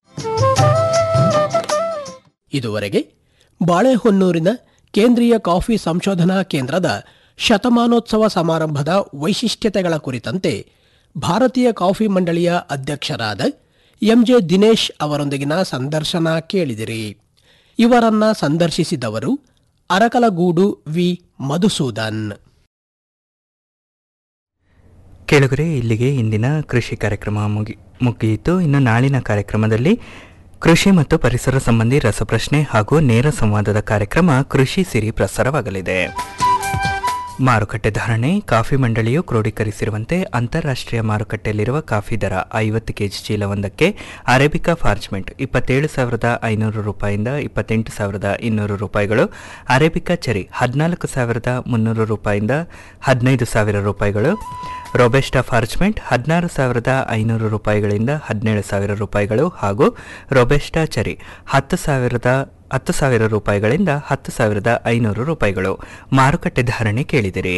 ಇದುವರೆಗೆ ಬಾಳೆಹೊನ್ನೂರಿನ ಕೇಂದ್ರೀಯ ಕಾಫಿ ಸಂಶೋಧನಾ ಕೇಂದ್ರದ ಶತಮಾನೋತ್ಸವ ಸಮಾರಂಭದ ವೈಶಿಷ್ಟ್ಯತೆಗಳ ಕುರಿತಂತೆ ಭಾರತೀಯ ಕಾಫಿ ಮಂಡಳಿಯ ಅಧ್ಯಕ್ಷರಾದ ಎಂಜೆ ದಿನೇಶ್ ಅವರೊಂದಿಗಿನ ಸಂದರ್ಶನ ಕೇಳಿದಿರಿ ಇವರನ್ನ ಸಂದರ್ಶಿಸಿದವರು ಅರಕಲಗೂಡು ವಿ ಮಧುಸೂದನ್ ಕೇಳುಗರೆ ಇಲ್ಲಿಗೆ ಇಂದಿನ ಕೃಷಿ ಕಾರ್ಯಕ್ರಮ ಮುಗಿ ಮುಗಿಯಿತು ಇನ್ನು ನಾಳಿನ ಕಾರ್ಯಕ್ರಮದಲ್ಲಿ ಕೃಷಿ ಮತ್ತು ಪರಿಸರ ಸಂಬಂಧಿ ರಸಪ್ರಶ್ನೆ ಹಾಗೂ ನೇರ ಸಂವಾದದ ಕಾರ್ಯಕ್ರಮ ಕೃಷಿ ಸಿರಿ ಪ್ರಸಾರವಾಗಲಿದೆ ಮಾರುಕಟ್ಟೆ ಧಾರಣೆ ಕಾಫಿ ಮಂಡಳಿಯು ಕ್ರೋಢೀಕರಿಸಿರುವಂತೆ ಅಂತಾರಾಷ್ಟ್ರೀಯ ಮಾರುಕಟ್ಟೆಯಲ್ಲಿರುವ ಕಾಫಿ ದರ ಐವತ್ತು ಕೆಜಿ ಚೀಲವೊಂದಕ್ಕೆ ಅರೇಬಿಕಾ ಫಾರ್ಜ್ಮೆಂಟ್ ಇಪ್ಪತ್ತೇಳು ಸಾವಿರದ ಐನೂರು ರೂಪಾಯಿಂದ ಇಪ್ಪತ್ತೆಂಟು ಸಾವಿರದ ಇನ್ನೂರು ರೂಪಾಯಿಗಳು ಅರೇಬಿಕಾ ಚೆರಿ ಹದಿನಾಲ್ಕು ಸಾವಿರದ ಮುನ್ನೂರು ರೂಪಾಯಿಂದ ಹದಿನೈದು ಸಾವಿರ ರೂಪಾಯಿಗಳು ರೊಬೆಸ್ಟಾ ಫಾರ್ಜ್ಮೆಂಟ್ ಹದಿನಾರು ಸಾವಿರದ ಐನೂರು ರೂಪಾಯಿಗಳಿಂದ ಹದಿನೇಳು ಸಾವಿರ ರೂಪಾಯಿಗಳು ಹಾಗೂ ರೊಬೆಸ್ಟಾ ಚೆರಿ ಹತ್ತು ಸಾವಿರದ ಹತ್ತು ಸಾವಿರ ರೂಪಾಯಿಗಳಿಂದ ಹತ್ತು ಸಾವಿರದ ಐನೂರು ರೂಪಾಯಿಗಳು ಮಾರುಕಟ್ಟೆ ಧಾರಣೆ ಕೇಳಿದಿರಿ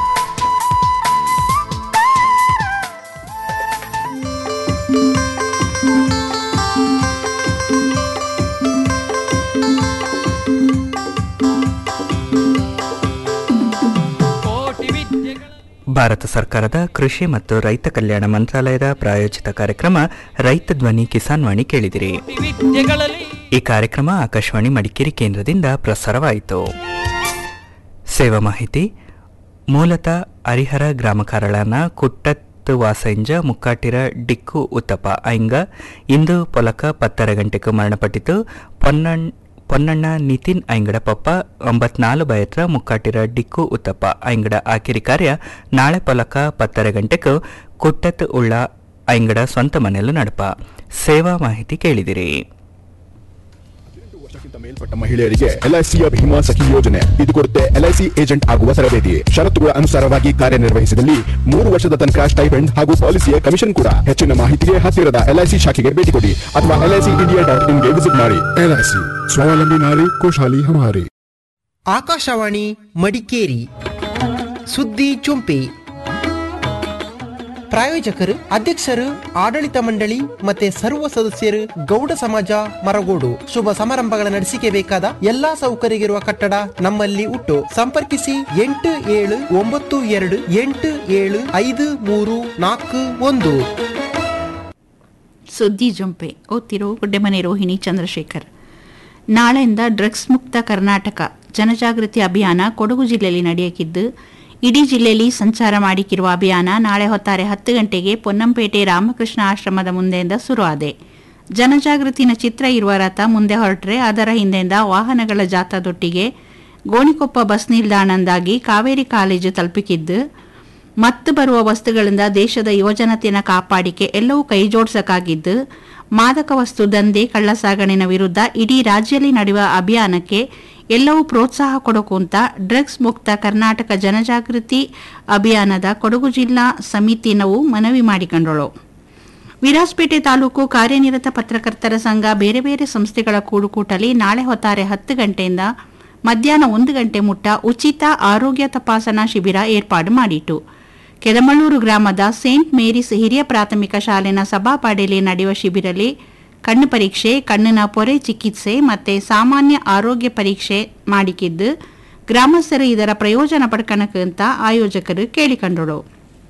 ಕೋಟಿ ವಿದ್ಯೆಗಳ ಭಾರತ ಸರ್ಕಾರದ ಕೃಷಿ ಮತ್ತು ರೈತ ಕಲ್ಯಾಣ ಮಂತ್ರಾಲಯದ ಪ್ರಾಯೋಜಿತ ಕಾರ್ಯಕ್ರಮ ರೈತ ಧ್ವನಿ ಕಿಸಾನ್ ವಾಣಿ ಕೇಳಿದಿರಿ ವಿದ್ಯೆಗಳಲ್ಲಿ ಈ ಕಾರ್ಯಕ್ರಮ ಆಕಾಶವಾಣಿ ಮಡಿಕೇರಿ ಕೇಂದ್ರದಿಂದ ಪ್ರಸಾರವಾಯಿತು ಸೇವಾ ಮಾಹಿತಿ ಮೂಲತಃ ಹರಿಹರ ಗ್ರಾಮ ಕಾರಳನ ಕುಟ್ಟತ್ತು ವಾಸಂಜ ಮುಕ್ಕಾಟಿರ ಡಿಕ್ಕು ಉತ್ತಪ್ಪ ಐಂಗ ಇಂದು ಪೊಲಕ ಪತ್ತರ ಗಂಟೆಗೂ ಮರಣಪಟ್ಟಿತು ಪೊನ್ನಣ್ ಪೊನ್ನಣ್ಣ ನಿತಿನ್ ಐಂಗಡ ಪಪ್ಪ ಒಂಬತ್ನಾಲು ಬಯತ್ರ ಮುಕ್ಕಾಟಿರ ಡಿಕ್ಕು ಉತ್ತಪ್ಪ ಐಂಗಡ ಆಕಿರಿ ಕಾರ್ಯ ನಾಳೆ ಪೊಲಕ ಪತ್ತರ ಗಂಟೆಗೂ ಕುಟ್ಟತ್ ಉಳ್ಳ ಐಂಗಡ ಸ್ವಂತ ಮನೆಯಲ್ಲೂ ನಡಪ ಸೇವಾ ಮಾಹಿತಿ ಕೇಳಿದಿರಿ ವರ್ಷಕ್ಕಿಂತ ಮೇಲ್ಪಟ್ಟ ಮಹಿಳೆಯರಿಗೆ ಎಲ್ಐಸಿಯ ಭೀಮಾ ಸಖಿ ಯೋಜನೆ ಇದು ಕೊಡುತ್ತೆ ಎಲ್ಐಸಿ ಏಜೆಂಟ್ ಆಗುವ ತರಬೇತಿ ಷರತ್ತುಗಳ ಅನುಸಾರವಾಗಿ ಕಾರ್ಯನಿರ್ವಹಿಸಿದಲ್ಲಿ ಮೂರು ವರ್ಷದ ತನಕ ಸ್ಟೈಪೆಂಡ್ ಹಾಗೂ ಪಾಲಿಸಿಯ ಕಮಿಷನ್ ಕೂಡ ಹೆಚ್ಚಿನ ಮಾಹಿತಿಗೆ ಹತ್ತಿರದ ಎಲ್ಐಸಿ ಶಾಖೆಗೆ ಭೇಟಿ ಕೊಡಿ ಅಥವಾ ಎಲ್ಐಸಿ ಇಂಡಿಯಾ ಡಾಟ್ ಇನ್ಗೆ ವಿಸಿಟ್ ಮಾಡಿ ಎಲ್ಐಸಿ ಸ್ವಾವಲಂಬಿ ನಾರಿ ಖುಷಹಾಲಿ ಹಮಾರಿ ಆಕಾಶವಾಣಿ ಮಡಿಕೇರಿ ಸುದ್ದಿ ಚುಂಪಿ ಪ್ರಾಯೋಜಕರು ಅಧ್ಯಕ್ಷರು ಆಡಳಿತ ಮಂಡಳಿ ಮತ್ತೆ ಸರ್ವ ಸದಸ್ಯರು ಗೌಡ ಸಮಾಜ ಮರಗೋಡು ಶುಭ ಸಮಾರಂಭಗಳ ನಡೆಸಿಕೆ ಬೇಕಾದ ಎಲ್ಲಾ ಸೌಕರ್ಯವಿರುವ ಕಟ್ಟಡ ನಮ್ಮಲ್ಲಿ ಉಂಟು ಸಂಪರ್ಕಿಸಿ ಎಂಟು ಏಳು ಒಂಬತ್ತು ಎರಡು ಎಂಟು ಏಳು ಐದು ಮೂರು ನಾಲ್ಕು ಒಂದು ಸುದ್ದಿ ಜಂಪೆ ಓದ್ತಿರೋ ಗುಡ್ಡೆಮನೆ ರೋಹಿಣಿ ಚಂದ್ರಶೇಖರ್ ನಾಳೆಯಿಂದ ಡ್ರಗ್ಸ್ ಮುಕ್ತ ಕರ್ನಾಟಕ ಜನಜಾಗೃತಿ ಅಭಿಯಾನ ಕೊಡಗು ಜಿಲ್ಲೆಯಲ್ಲಿ ನಡೆಯಕಿದ್ದು ಇಡೀ ಜಿಲ್ಲೆಯಲ್ಲಿ ಸಂಚಾರ ಮಾಡಿಕ್ಕಿರುವ ಅಭಿಯಾನ ನಾಳೆ ಹೊತ್ತಾರೆ ಹತ್ತು ಗಂಟೆಗೆ ಪೊನ್ನಂಪೇಟೆ ರಾಮಕೃಷ್ಣ ಆಶ್ರಮದ ಮುಂದೆಯಿಂದ ಶುರುವಾದೆ ಜನಜಾಗೃತಿನ ಚಿತ್ರ ಇರುವ ರಥ ಮುಂದೆ ಹೊರಟ್ರೆ ಅದರ ಹಿಂದೆಯಿಂದ ವಾಹನಗಳ ಜಾಥಾದೊಟ್ಟಿಗೆ ಗೋಣಿಕೊಪ್ಪ ಬಸ್ ನಿಲ್ದಾಣಂದಾಗಿ ಕಾವೇರಿ ಕಾಲೇಜು ತಲುಪಿಕಿದ್ದು ಮತ್ತು ಬರುವ ವಸ್ತುಗಳಿಂದ ದೇಶದ ಯುವಜನತೆಯನ್ನು ಕಾಪಾಡಿಕೆ ಎಲ್ಲವೂ ಕೈಜೋಡಿಸಕ್ಕಾಗಿದ್ದು ಮಾದಕ ವಸ್ತು ದಂಧೆ ಕಳ್ಳಸಾಗಣೆನ ವಿರುದ್ಧ ಇಡೀ ರಾಜ್ಯದಲ್ಲಿ ನಡೆಯುವ ಅಭಿಯಾನಕ್ಕೆ ಎಲ್ಲವೂ ಪ್ರೋತ್ಸಾಹ ಕೊಡೋಕು ಅಂತ ಡ್ರಗ್ಸ್ ಮುಕ್ತ ಕರ್ನಾಟಕ ಜನಜಾಗೃತಿ ಅಭಿಯಾನದ ಕೊಡಗು ಜಿಲ್ಲಾ ಸಮಿತಿನವು ಮನವಿ ಮಾಡಿಕೊಂಡಳು ವಿರಾಜಪೇಟೆ ತಾಲೂಕು ಕಾರ್ಯನಿರತ ಪತ್ರಕರ್ತರ ಸಂಘ ಬೇರೆ ಬೇರೆ ಸಂಸ್ಥೆಗಳ ಕೂಡುಕೂಟಲಿ ನಾಳೆ ಹೊತ್ತಾರೆ ಹತ್ತು ಗಂಟೆಯಿಂದ ಮಧ್ಯಾಹ್ನ ಒಂದು ಗಂಟೆ ಮುಟ್ಟ ಉಚಿತ ಆರೋಗ್ಯ ತಪಾಸಣಾ ಶಿಬಿರ ಏರ್ಪಾಡು ಮಾಡಿತು ಕೆದಮಳ್ಳೂರು ಗ್ರಾಮದ ಸೇಂಟ್ ಮೇರಿಸ್ ಹಿರಿಯ ಪ್ರಾಥಮಿಕ ಶಾಲೆನ ಸಭಾಪಾಡಿಯಲ್ಲಿ ನಡೆಯುವ ಶಿಬಿರಲ್ಲಿ ಕಣ್ಣು ಪರೀಕ್ಷೆ ಕಣ್ಣಿನ ಪೊರೆ ಚಿಕಿತ್ಸೆ ಮತ್ತೆ ಸಾಮಾನ್ಯ ಆರೋಗ್ಯ ಪರೀಕ್ಷೆ ಮಾಡಿಕಿದ್ದು ಗ್ರಾಮಸ್ಥರು ಇದರ ಪ್ರಯೋಜನ ಪಡ್ಕಣಕ್ಕಂತ ಆಯೋಜಕರು ಕೇಳಿಕೊಂಡರು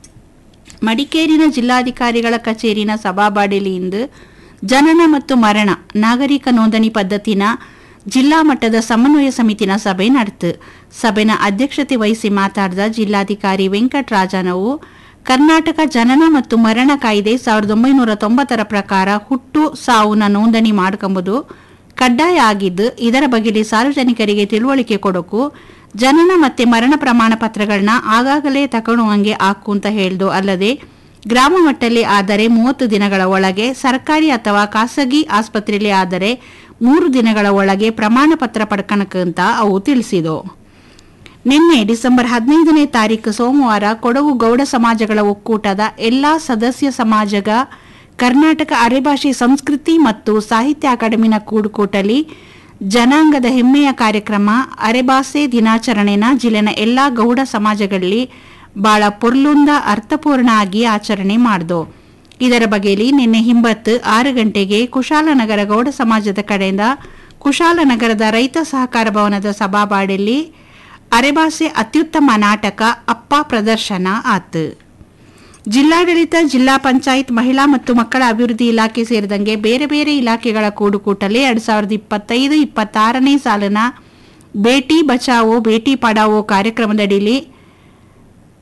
ಮಡಿಕೇರಿನ ಜಿಲ್ಲಾಧಿಕಾರಿಗಳ ಕಚೇರಿನ ಸಭಾಬಾಡಿಲಿ ಇಂದು ಜನನ ಮತ್ತು ಮರಣ ನಾಗರಿಕ ನೋಂದಣಿ ಪದ್ಧತಿನ ಜಿಲ್ಲಾ ಮಟ್ಟದ ಸಮನ್ವಯ ಸಮಿತಿನ ಸಭೆ ನಡೆತು ಸಭೆನ ಅಧ್ಯಕ್ಷತೆ ವಹಿಸಿ ಮಾತಾಡಿದ ಜಿಲ್ಲಾಧಿಕಾರಿ ವೆಂಕಟರಾಜನವು ಕರ್ನಾಟಕ ಜನನ ಮತ್ತು ಮರಣ ಕಾಯ್ದೆ ಸಾವಿರದ ಒಂಬೈನೂರ ತೊಂಬತ್ತರ ಪ್ರಕಾರ ಹುಟ್ಟು ಸಾವುನ ನೋಂದಣಿ ಮಾಡ್ಕೊಂಬುದು ಕಡ್ಡಾಯ ಆಗಿದ್ದು ಇದರ ಬಗೆಯಲ್ಲಿ ಸಾರ್ವಜನಿಕರಿಗೆ ತಿಳುವಳಿಕೆ ಕೊಡೋಕು ಜನನ ಮತ್ತೆ ಮರಣ ಪ್ರಮಾಣ ಪತ್ರಗಳನ್ನ ಆಗಾಗಲೇ ತಗೊಳ್ಳುವಂಗೆ ಹಾಕು ಅಂತ ಹೇಳ್ದು ಅಲ್ಲದೆ ಗ್ರಾಮ ಮಟ್ಟದಲ್ಲಿ ಆದರೆ ಮೂವತ್ತು ದಿನಗಳ ಒಳಗೆ ಸರ್ಕಾರಿ ಅಥವಾ ಖಾಸಗಿ ಆಸ್ಪತ್ರೆಯಲ್ಲಿ ಆದರೆ ಮೂರು ದಿನಗಳ ಒಳಗೆ ಪ್ರಮಾಣ ಪತ್ರ ಪಡ್ಕಣಕ್ಕಂತ ಅವು ತಿಳಿಸಿದವು ನಿನ್ನೆ ಡಿಸೆಂಬರ್ ಹದಿನೈದನೇ ತಾರೀಕು ಸೋಮವಾರ ಕೊಡಗು ಗೌಡ ಸಮಾಜಗಳ ಒಕ್ಕೂಟದ ಎಲ್ಲಾ ಸದಸ್ಯ ಸಮಾಜಗ ಕರ್ನಾಟಕ ಅರೆಭಾಷೆ ಸಂಸ್ಕೃತಿ ಮತ್ತು ಸಾಹಿತ್ಯ ಅಕಾಡೆಮಿನ ಕೂಡುಕೂಟಲಿ ಜನಾಂಗದ ಹೆಮ್ಮೆಯ ಕಾರ್ಯಕ್ರಮ ಅರೆಭಾಷೆ ದಿನಾಚರಣೆನ ಜಿಲ್ಲೆನ ಎಲ್ಲಾ ಗೌಡ ಸಮಾಜಗಳಲ್ಲಿ ಬಹಳ ಪೊರ್ಲುಂದ ಅರ್ಥಪೂರ್ಣ ಆಗಿ ಆಚರಣೆ ಮಾಡ್ದು ಇದರ ಬಗೆಯಲ್ಲಿ ನಿನ್ನೆ ಹಿಂಬತ್ತು ಆರು ಗಂಟೆಗೆ ಕುಶಾಲನಗರ ಗೌಡ ಸಮಾಜದ ಕಡೆಯಿಂದ ಕುಶಾಲನಗರದ ರೈತ ಸಹಕಾರ ಭವನದ ಸಭಾಬಾಡಿಯಲ್ಲಿ ಅರೆಭಾಷೆ ಅತ್ಯುತ್ತಮ ನಾಟಕ ಅಪ್ಪ ಪ್ರದರ್ಶನ ಆತು ಜಿಲ್ಲಾಡಳಿತ ಜಿಲ್ಲಾ ಪಂಚಾಯತ್ ಮಹಿಳಾ ಮತ್ತು ಮಕ್ಕಳ ಅಭಿವೃದ್ಧಿ ಇಲಾಖೆ ಸೇರಿದಂಗೆ ಬೇರೆ ಬೇರೆ ಇಲಾಖೆಗಳ ಕೂಡುಕೂಟಲಿ ಎರಡ್ ಸಾವಿರದ ಇಪ್ಪತ್ತೈದು ಇಪ್ಪತ್ತಾರನೇ ಸಾಲಿನ ಬೇಟಿ ಬಚಾವೋ ಬೇಟಿ ಪಡಾವೋ ಕಾರ್ಯಕ್ರಮದಡಿಲಿ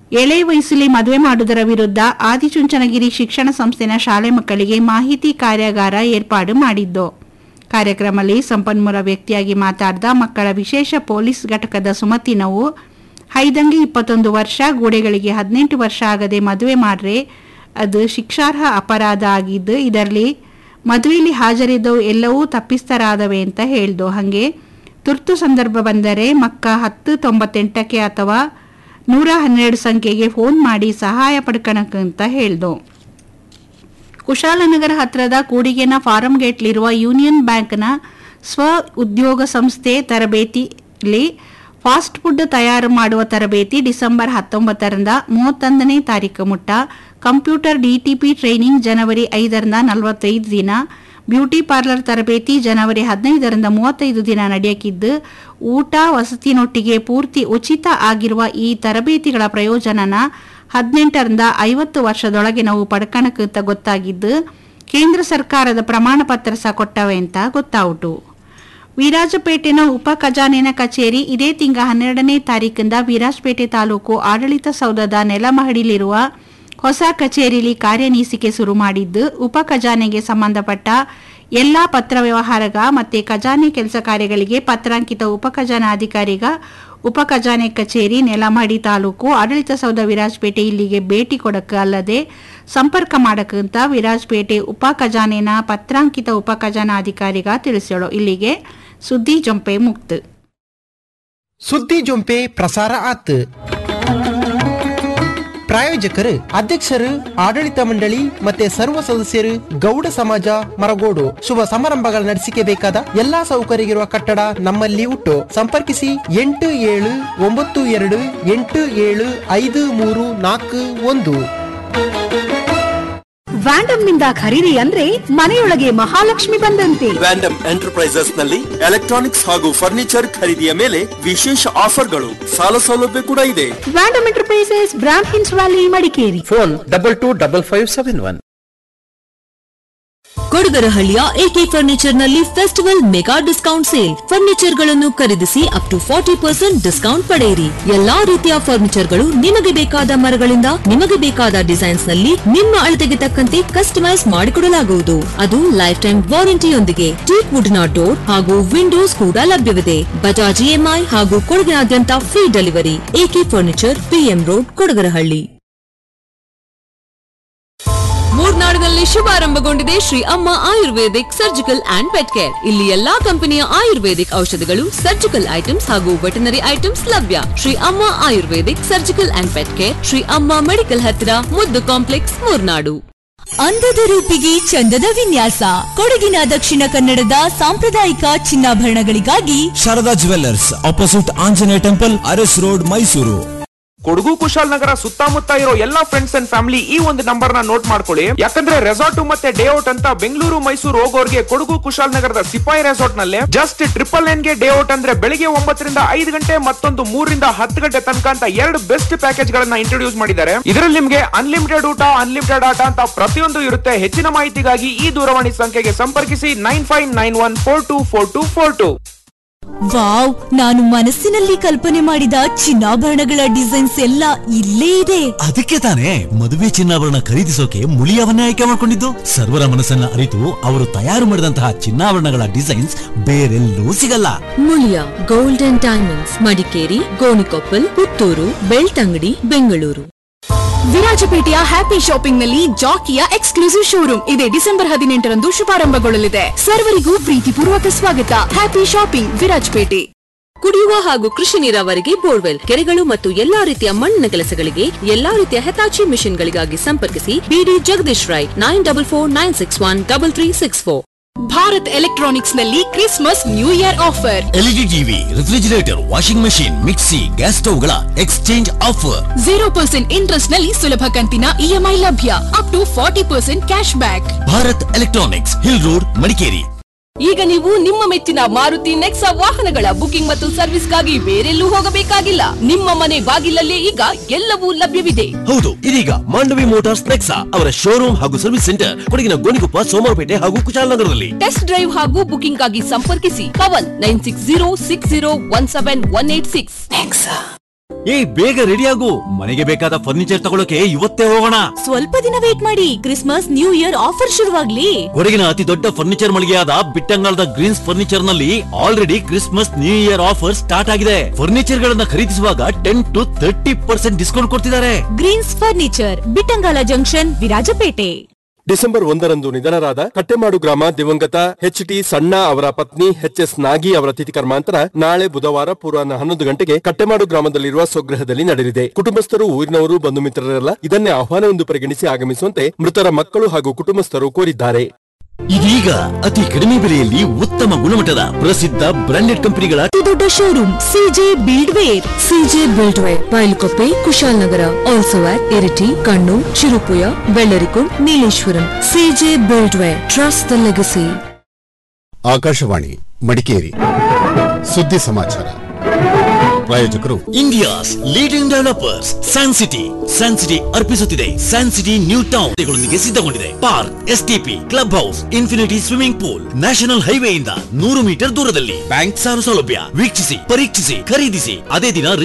ಎಳೆ ವಯಸ್ಸಲ್ಲಿ ಮದುವೆ ಮಾಡುವುದರ ವಿರುದ್ಧ ಆದಿಚುಂಚನಗಿರಿ ಶಿಕ್ಷಣ ಸಂಸ್ಥೆನ ಶಾಲೆ ಮಕ್ಕಳಿಗೆ ಮಾಹಿತಿ ಕಾರ್ಯಾಗಾರ ಏರ್ಪಾಡು ಮಾಡಿದ್ದು ಕಾರ್ಯಕ್ರಮದಲ್ಲಿ ಸಂಪನ್ಮೂಲ ವ್ಯಕ್ತಿಯಾಗಿ ಮಾತಾಡಿದ ಮಕ್ಕಳ ವಿಶೇಷ ಪೊಲೀಸ್ ಘಟಕದ ಸುಮತಿ ನಾವು ಹೈದಂಗೆ ಇಪ್ಪತ್ತೊಂದು ವರ್ಷ ಗೋಡೆಗಳಿಗೆ ಹದಿನೆಂಟು ವರ್ಷ ಆಗದೆ ಮದುವೆ ಮಾಡ್ರೆ ಅದು ಶಿಕ್ಷಾರ್ಹ ಅಪರಾಧ ಆಗಿದ್ದು ಇದರಲ್ಲಿ ಮದುವೆಯಲ್ಲಿ ಹಾಜರಿದ್ದವು ಎಲ್ಲವೂ ತಪ್ಪಿಸ್ತರಾದವೆ ಅಂತ ಹೇಳ್ದು ಹಾಗೆ ತುರ್ತು ಸಂದರ್ಭ ಬಂದರೆ ಮಕ್ಕ ಹತ್ತು ತೊಂಬತ್ತೆಂಟಕ್ಕೆ ಅಥವಾ ನೂರ ಹನ್ನೆರಡು ಸಂಖ್ಯೆಗೆ ಫೋನ್ ಮಾಡಿ ಸಹಾಯ ಪಡ್ಕಣಕ್ಕಂತ ಹೇಳ್ದು ಕುಶಾಲನಗರ ಹತ್ರದ ಕೂಡಿಗೆನ ಫಾರಂ ಗೇಟ್ಲಿರುವ ಯೂನಿಯನ್ ಬ್ಯಾಂಕ್ನ ಸ್ವ ಉದ್ಯೋಗ ಸಂಸ್ಥೆ ತರಬೇತಿಲಿ ಫಾಸ್ಟ್ ಫುಡ್ ತಯಾರು ಮಾಡುವ ತರಬೇತಿ ಡಿಸೆಂಬರ್ ಹತ್ತೊಂಬತ್ತರಿಂದ ಮೂವತ್ತೊಂದನೇ ತಾರೀಕು ಮುಟ್ಟ ಕಂಪ್ಯೂಟರ್ ಡಿಟಿಪಿ ಟ್ರೈನಿಂಗ್ ಜನವರಿ ಐದರಿಂದ ನಲವತ್ತೈದು ದಿನ ಬ್ಯೂಟಿ ಪಾರ್ಲರ್ ತರಬೇತಿ ಜನವರಿ ಹದಿನೈದರಿಂದ ಮೂವತ್ತೈದು ದಿನ ನಡೆಯಕ್ಕಿದ್ದು ಊಟ ವಸತಿನೊಟ್ಟಿಗೆ ಪೂರ್ತಿ ಉಚಿತ ಆಗಿರುವ ಈ ತರಬೇತಿಗಳ ಪ್ರಯೋಜನನ ಹದಿನೆಂಟರಿಂದ ಐವತ್ತು ವರ್ಷದೊಳಗಿನವು ಪಡ್ಕಣಕ್ಕಂತ ಗೊತ್ತಾಗಿದ್ದು ಕೇಂದ್ರ ಸರ್ಕಾರದ ಪ್ರಮಾಣ ಪತ್ರ ಸಹ ಕೊಟ್ಟವೆ ಅಂತ ಗೊತ್ತಾವುಟು ವಿರಾಜಪೇಟೆನ ಉಪ ಖಜಾನೆನ ಕಚೇರಿ ಇದೇ ತಿಂಗ ಹನ್ನೆರಡನೇ ತಾರೀಕಿಂದ ವಿರಾಜಪೇಟೆ ತಾಲೂಕು ಆಡಳಿತ ಸೌಧದ ನೆಲಮಹಡಿಲಿರುವ ಹೊಸ ಕಚೇರಿಲಿ ಕಾರ್ಯನೀಸಿಕೆ ಶುರು ಮಾಡಿದ್ದು ಉಪ ಖಜಾನೆಗೆ ಸಂಬಂಧಪಟ್ಟ ಎಲ್ಲಾ ಪತ್ರ ವ್ಯವಹಾರಗ ಮತ್ತೆ ಖಜಾನೆ ಕೆಲಸ ಕಾರ್ಯಗಳಿಗೆ ಪತ್ರಾಂಕಿತ ಉಪ ಖಜಾನಾಧಿಕಾರಿಗ ಉಪ ಖಜಾನೆ ಕಚೇರಿ ನೆಲಮಹಡಿ ತಾಲೂಕು ಆಡಳಿತ ಸೌಧ ವಿರಾಜಪೇಟೆ ಇಲ್ಲಿಗೆ ಭೇಟಿ ಕೊಡಕ್ಕೆ ಅಲ್ಲದೆ ಸಂಪರ್ಕ ಮಾಡಕ್ಕಂತ ವಿರಾಜಪೇಟೆ ಉಪ ಖಜಾನೆನ ಪತ್ರಾಂಕಿತ ಉಪ ಖಜಾನಾಧಿಕಾರಿಗ ತಿಳಿಸ್ಯಾಳು ಇಲ್ಲಿಗೆ ಸುದ್ದಿ ಜೊಂಪೆ ಮುಕ್ತ ಸುದ್ದಿ ಜೊಂಪೆ ಪ್ರಸಾರ ಆತ್ ಪ್ರಾಯೋಜಕರು ಅಧ್ಯಕ್ಷರು ಆಡಳಿತ ಮಂಡಳಿ ಮತ್ತೆ ಸರ್ವ ಸದಸ್ಯರು ಗೌಡ ಸಮಾಜ ಮರಗೋಡು ಶುಭ ಸಮಾರಂಭಗಳ ನಡೆಸಿಕೆ ಬೇಕಾದ ಎಲ್ಲಾ ಸೌಕರ್ಯವಿರುವ ಕಟ್ಟಡ ನಮ್ಮಲ್ಲಿ ಉಂಟು ಸಂಪರ್ಕಿಸಿ ಎಂಟು ಏಳು ಒಂಬತ್ತು ಎರಡು ಎಂಟು ಏಳು ಐದು ಮೂರು ನಾಲ್ಕು ಒಂದು ವ್ಯಾಂಡಮ್ ನಿಂದ ಖರೀದಿ ಅಂದ್ರೆ ಮನೆಯೊಳಗೆ ಮಹಾಲಕ್ಷ್ಮಿ ಬಂದಂತೆ ವ್ಯಾಂಡಮ್ ಎಂಟರ್ಪ್ರೈಸಸ್ ನಲ್ಲಿ ಎಲೆಕ್ಟ್ರಾನಿಕ್ಸ್ ಹಾಗೂ ಫರ್ನಿಚರ್ ಖರೀದಿಯ ಮೇಲೆ ವಿಶೇಷ ಆಫರ್ಗಳು ಸಾಲ ಸೌಲಭ್ಯ ಕೂಡ ಇದೆ ವ್ಯಾಂಡಮ್ ಎಂಟರ್ಪ್ರೈಸಸ್ ಬ್ರಾಂಡ್ ಹಿನ್ಸ್ valley Madikeri phone double two double five seven one ಕೊಡಗರಹಳ್ಳಿಯ ಎಕೆ ಫರ್ನಿಚರ್ ನಲ್ಲಿ festival mega discount sale furniture ಗಳನ್ನು ಖರೀದಿಸಿ up to forty percent discount ಪಡೆಯಿರಿ ಎಲ್ಲಾ ರೀತಿಯ ಫರ್ನಿಚರ್ ಗಳು ನಿಮಗೆ ಬೇಕಾದ ಮರಗಳಿಂದ ನಿಮಗೆ ಬೇಕಾದ ಡಿಸೈನ್ಸ್ ನಲ್ಲಿ ನಿಮ್ಮ ಅಳತೆಗೆ ತಕ್ಕಂತೆ ಕಸ್ಟಮೈಸ್ ಮಾಡಿಕೊಡಲಾಗುವುದು ಅದು ಲೈಫ್ ಟೈಮ್ ವಾರಂಟಿಯೊಂದಿಗೆ ಟೀಕ್ ವುಡ್ ನ ಡೋರ್ ಹಾಗೂ ವಿಂಡೋಸ್ ಕೂಡ ಲಭ್ಯವಿದೆ ಬಜಾಜ್ ಇಎಂಐ ಹಾಗೂ ಕೊಡಗಿನಾದ್ಯಂತ free delivery AK furniture PM road Kodagarahalli ಮೂರ್ನಾಡಿನಲ್ಲಿ ಶುಭಾರಂಭಗೊಂಡಿದೆ Shri Amma ayurvedic surgical and pet care ಇಲ್ಲಿ ಎಲ್ಲಾ ಕಂಪನಿಯ ಆಯುರ್ವೇದಿಕ್ ಔಷಧಿಗಳು ಸರ್ಜಿಕಲ್ ಐಟಮ್ಸ್ ಹಾಗೂ ವೆಟನರಿ ಐಟಮ್ಸ್ ಲಭ್ಯ Shri Amma ayurvedic surgical and pet care Shri Amma medical ಹತ್ತಿರ ಮುದ್ದು ಕಾಂಪ್ಲೆಕ್ಸ್ ಮೂರ್ನಾಡು ಅಂದದ ರೂಪಿಗೆ ಚಂದದ ವಿನ್ಯಾಸ ಕೊಡಗಿನ ದಕ್ಷಿಣ ಕನ್ನಡದ ಸಾಂಪ್ರದಾಯಿಕ ಚಿನ್ನಾಭರಣಗಳಿಗಾಗಿ Sharada jewellers opposite Anjaneya temple Aras road Mysuru Kodagu Kushalnagar ಸುತ್ತಮುತ್ತ ಇರೋ ಎಲ್ಲಾ ಫ್ರೆಂಡ್ಸ್ ಅಂಡ್ ಫ್ಯಾಮಿಲಿ ಈ ಒಂದು ನಂಬರ್ ನ ನೋಟ್ ಮಾಡ್ಕೊಳ್ಳಿ ಯಾಕಂದ್ರೆ ರೆಸಾರ್ಟ್ ಮತ್ತೆ ಡೇ ಔಟ್ ಅಂತ ಬೆಂಗಳೂರು ಮೈಸೂರು ಹೋಗೋರ್ಗೆ ಕೊಡಗು ಕುಶಾಲನಗರದ ಸಿಪಾಯಿ ರೆಸಾರ್ಟ್ ನಲ್ಲಿ ಜಸ್ಟ್ ಟ್ರಿಪಲ್ ನೈನ್ ಗೆ ಡೇ ಔಟ್ ಅಂದ್ರೆ ಬೆಳಿಗ್ಗೆ ಒಂಬತ್ತರಿಂದ ಐದು ಗಂಟೆ ಮತ್ತೊಂದು ಮೂರರಿಂದ ಹತ್ತು ಗಂಟೆ ತನಕ ಅಂತ ಎರಡು ಬೆಸ್ಟ್ ಪ್ಯಾಕೇಜ್ ಗಳನ್ನ ಇಂಟ್ರೊಡ್ಯೂಸ್ ಮಾಡಿದ್ದಾರೆ ಇದರಲ್ಲಿ ನಿಮ್ಗೆ ಅನ್ಲಿಮಿಟೆಡ್ ಊಟ ಅನ್ಲಿಮಿಟೆಡ್ ಆಟ ಅಂತ ಪ್ರತಿಯೊಂದು ಇರುತ್ತೆ ಹೆಚ್ಚಿನ ಮಾಹಿತಿಗಾಗಿ ಈ ದೂರವಾಣಿ ಸಂಖ್ಯೆಗೆ ಸಂಪರ್ಕಿಸಿ nine five nine one four two four two four two wow ನಾನು ಮನಸ್ಸಿನಲ್ಲಿ ಕಲ್ಪನೆ ಮಾಡಿದ ಚಿನ್ನಾಭರಣಗಳ ಡಿಸೈನ್ಸ್ ಎಲ್ಲ ಇಲ್ಲೇ ಇದೆ ಅದಕ್ಕೆ ತಾನೇ ಮದುವೆ ಚಿನ್ನಾಭರಣ ಖರೀದಿಸೋಕೆ ಮುಳಿಯವನ್ನೇ ಆಯ್ಕೆ ಮಾಡಿಕೊಂಡಿದ್ದು ಸರ್ವರ ಮನಸ್ಸನ್ನ ಅರಿತು ಅವರು ತಯಾರು ಮಾಡಿದಂತಹ ಚಿನ್ನಾಭರಣಗಳ ಡಿಸೈನ್ಸ್ ಬೇರೆಲ್ಲೂ ಸಿಗಲ್ಲ Muliya gold and diamonds Madikeri Gonikoppal Puttur Belthangady Bengaluru ವಿರಾಜಪೇಟೆಯ ಹ್ಯಾಪಿ ಶಾಪಿಂಗ್ ನಲ್ಲಿ ಜಾಕಿಯ ಎಕ್ಸ್ಕ್ಲೂಸಿವ್ ಶೋರೂಮ್ ಇದೆ ಡಿಸೆಂಬರ್ ಹದಿನೆಂಟರಂದು ಶುಭಾರಂಭಗೊಳ್ಳಲಿದೆ ಸರ್ವರಿಗೂ ಪ್ರೀತಿಪೂರ್ವಕ ಸ್ವಾಗತ ಹ್ಯಾಪಿ ಶಾಪಿಂಗ್ ವಿರಾಜಪೇಟೆ ಕುಡಿಯುವ ಹಾಗೂ ಕೃಷಿ ನೀರಾವರಿಗೆ ಬೋರ್ವೆಲ್ ಕೆರೆಗಳು ಮತ್ತು ಎಲ್ಲಾ ರೀತಿಯ ಮಣ್ಣಿನ ಕೆಲಸಗಳಿಗೆ ಎಲ್ಲಾ ರೀತಿಯ ಹೆತಾಚಿ ಮಿಷನ್ಗಳಿಗಾಗಿ ಸಂಪರ್ಕಿಸಿ BD Jagadish Rai nine double four nine six one double three six four Bharat electronics ನಲ್ಲಿ Christmas New Year offer LED TV refrigerator washing machine mixie gas ಸ್ಟವ್ಗಳ exchange offer zero percent interest ನಲ್ಲಿ ಸುಲಭ ಕಂತಿನ ಇಎಂಐ ಲಭ್ಯ up to forty percent cash back Bharat electronics hill road Madikeri ಈಗ ನೀವು ನಿಮ್ಮ ಮೆಚ್ಚಿನ ಮಾರುತಿ ನೆಕ್ಸಾ ವಾಹನಗಳ ಬುಕಿಂಗ್ ಮತ್ತು ಸರ್ವಿಸ್ಗಾಗಿ ಬೇರೆಲ್ಲೂ ಹೋಗಬೇಕಾಗಿಲ್ಲ ನಿಮ್ಮ ಮನೆ ಬಾಗಿಲಲ್ಲೇ ಈಗ ಎಲ್ಲವೂ ಲಭ್ಯವಿದೆ ಹೌದು ಇದೀಗ ಮಾಂಡವಿ ಮೋಟಾರ್ಸ್ ನೆಕ್ಸಾ ಅವರ ಶೋರೂಮ್ ಹಾಗೂ ಸರ್ವಿಸ್ ಸೆಂಟರ್ ಕೊಡಗಿನ ಗೋಣಿಕೊಪ್ಪ ಸೋಮವಾರಪೇಟೆ ಹಾಗೂ ಕುಶಾಲನಗರದಲ್ಲಿ ಟೆಸ್ಟ್ ಡ್ರೈವ್ ಹಾಗೂ ಬುಕಿಂಗ್ ಗಾಗಿ ಸಂಪರ್ಕಿಸಿ Pavan nine six zero six zero one seven one eight six ಏಯ್ ಬೇಗ ರೆಡಿ ಆಗು ಮನೆಗೆ ಬೇಕಾದ ಫರ್ನಿಚರ್ ತಗೊಳಕ್ಕೆ ಇವತ್ತೇ ಹೋಗೋಣ ಸ್ವಲ್ಪ ದಿನ ವೇಟ್ ಮಾಡಿ ಕ್ರಿಸ್ಮಸ್ ನ್ಯೂ ಇಯರ್ ಆಫರ್ ಶುರುವಾಗ್ಲಿ ಕೊಡಗಿನ ಅತಿ ದೊಡ್ಡ ಫರ್ನಿಚರ್ ಮಳಿಗೆಯಾದ ಬಿಟ್ಟಂಗಾಲದ ಗ್ರೀನ್ಸ್ ಫರ್ನಿಚರ್ ನಲ್ಲಿ already Christmas New Year offer start ಆಗಿದೆ ಫರ್ನಿಚರ್ ಗಳನ್ನ ಖರೀದಿಸುವಾಗ ten to thirty percent discount ಕೊಡ್ತಿದ್ದಾರೆ Greens furniture Bittangala junction Virajpet December ಒಂದರಂದು ನಿಧನರಾದ ಕಟ್ಟೆಮಾಡು ಗ್ರಾಮ ದಿವಂಗತ ಎಚ್ ಟಿ ಸಣ್ಣ ಅವರ ಪತ್ನಿ ಎಚ್ ಎಸ್ ನಾಗಿ ಅವರ ತಿಥಿ ಕರ್ಮಾಂತರ ನಾಳೆ ಬುಧವಾರ ಪೂರ್ವಾಹ್ನ ಹನ್ನೊಂದು ಗಂಟೆಗೆ ಕಟ್ಟೆಮಾಡು ಗ್ರಾಮದಲ್ಲಿರುವ ಸ್ವಗೃಹದಲ್ಲಿ ನಡೆಯಲಿದೆ ಕುಟುಂಬಸ್ಥರು ಊರಿನವರು ಬಂಧು ಮಿತ್ರರೆಲ್ಲ ಇದನ್ನೇ ಆಹ್ವಾನವೆಂದು ಪರಿಗಣಿಸಿ ಆಗಮಿಸುವಂತೆ ಮೃತರ ಮಕ್ಕಳು ಹಾಗೂ ಕುಟುಂಬಸ್ಥರು ಕೋರಿದ್ದಾರೆ ಇದೀಗ ಅತಿ ಕಡಿಮೆ ಬೆಲೆಯಲ್ಲಿ ಉತ್ತಮ ಗುಣಮಟ್ಟದ ಪ್ರಸಿದ್ಧ ಬ್ರಾಂಡೆಡ್ ಕಂಪನಿಗಳ ಅತಿ ದೊಡ್ಡ showroom CJ build ware CJ build ware Bylakuppe Kushalnagar also at Iritty Kannur Cherupuzha Bellarikund Nileshwaram CJ build ware trust the legacy Akashvani Madikeri ಸುದ್ದಿ ಸಮಾಚಾರ ಪ್ರಾಯೋಜಕರು India's leading developers San City San City ಅರ್ಪಿಸುತ್ತಿದೆ ಸ್ಯಾನ್ ಸಿಟಿ ನ್ಯೂ ಟೌನ್ ಗಳೊಂದಿಗೆ ಸಿದ್ಧಗೊಂಡಿದೆ park STP club house infinity swimming pool national ಹೈವೇಯಿಂದ ನೂರು metre ದೂರದಲ್ಲಿ bank ಸಾಲ ಸೌಲಭ್ಯ ವೀಕ್ಷಿಸಿ ಪರೀಕ್ಷಿಸಿ ಖರೀದಿಸಿ ಅದೇ ದಿನ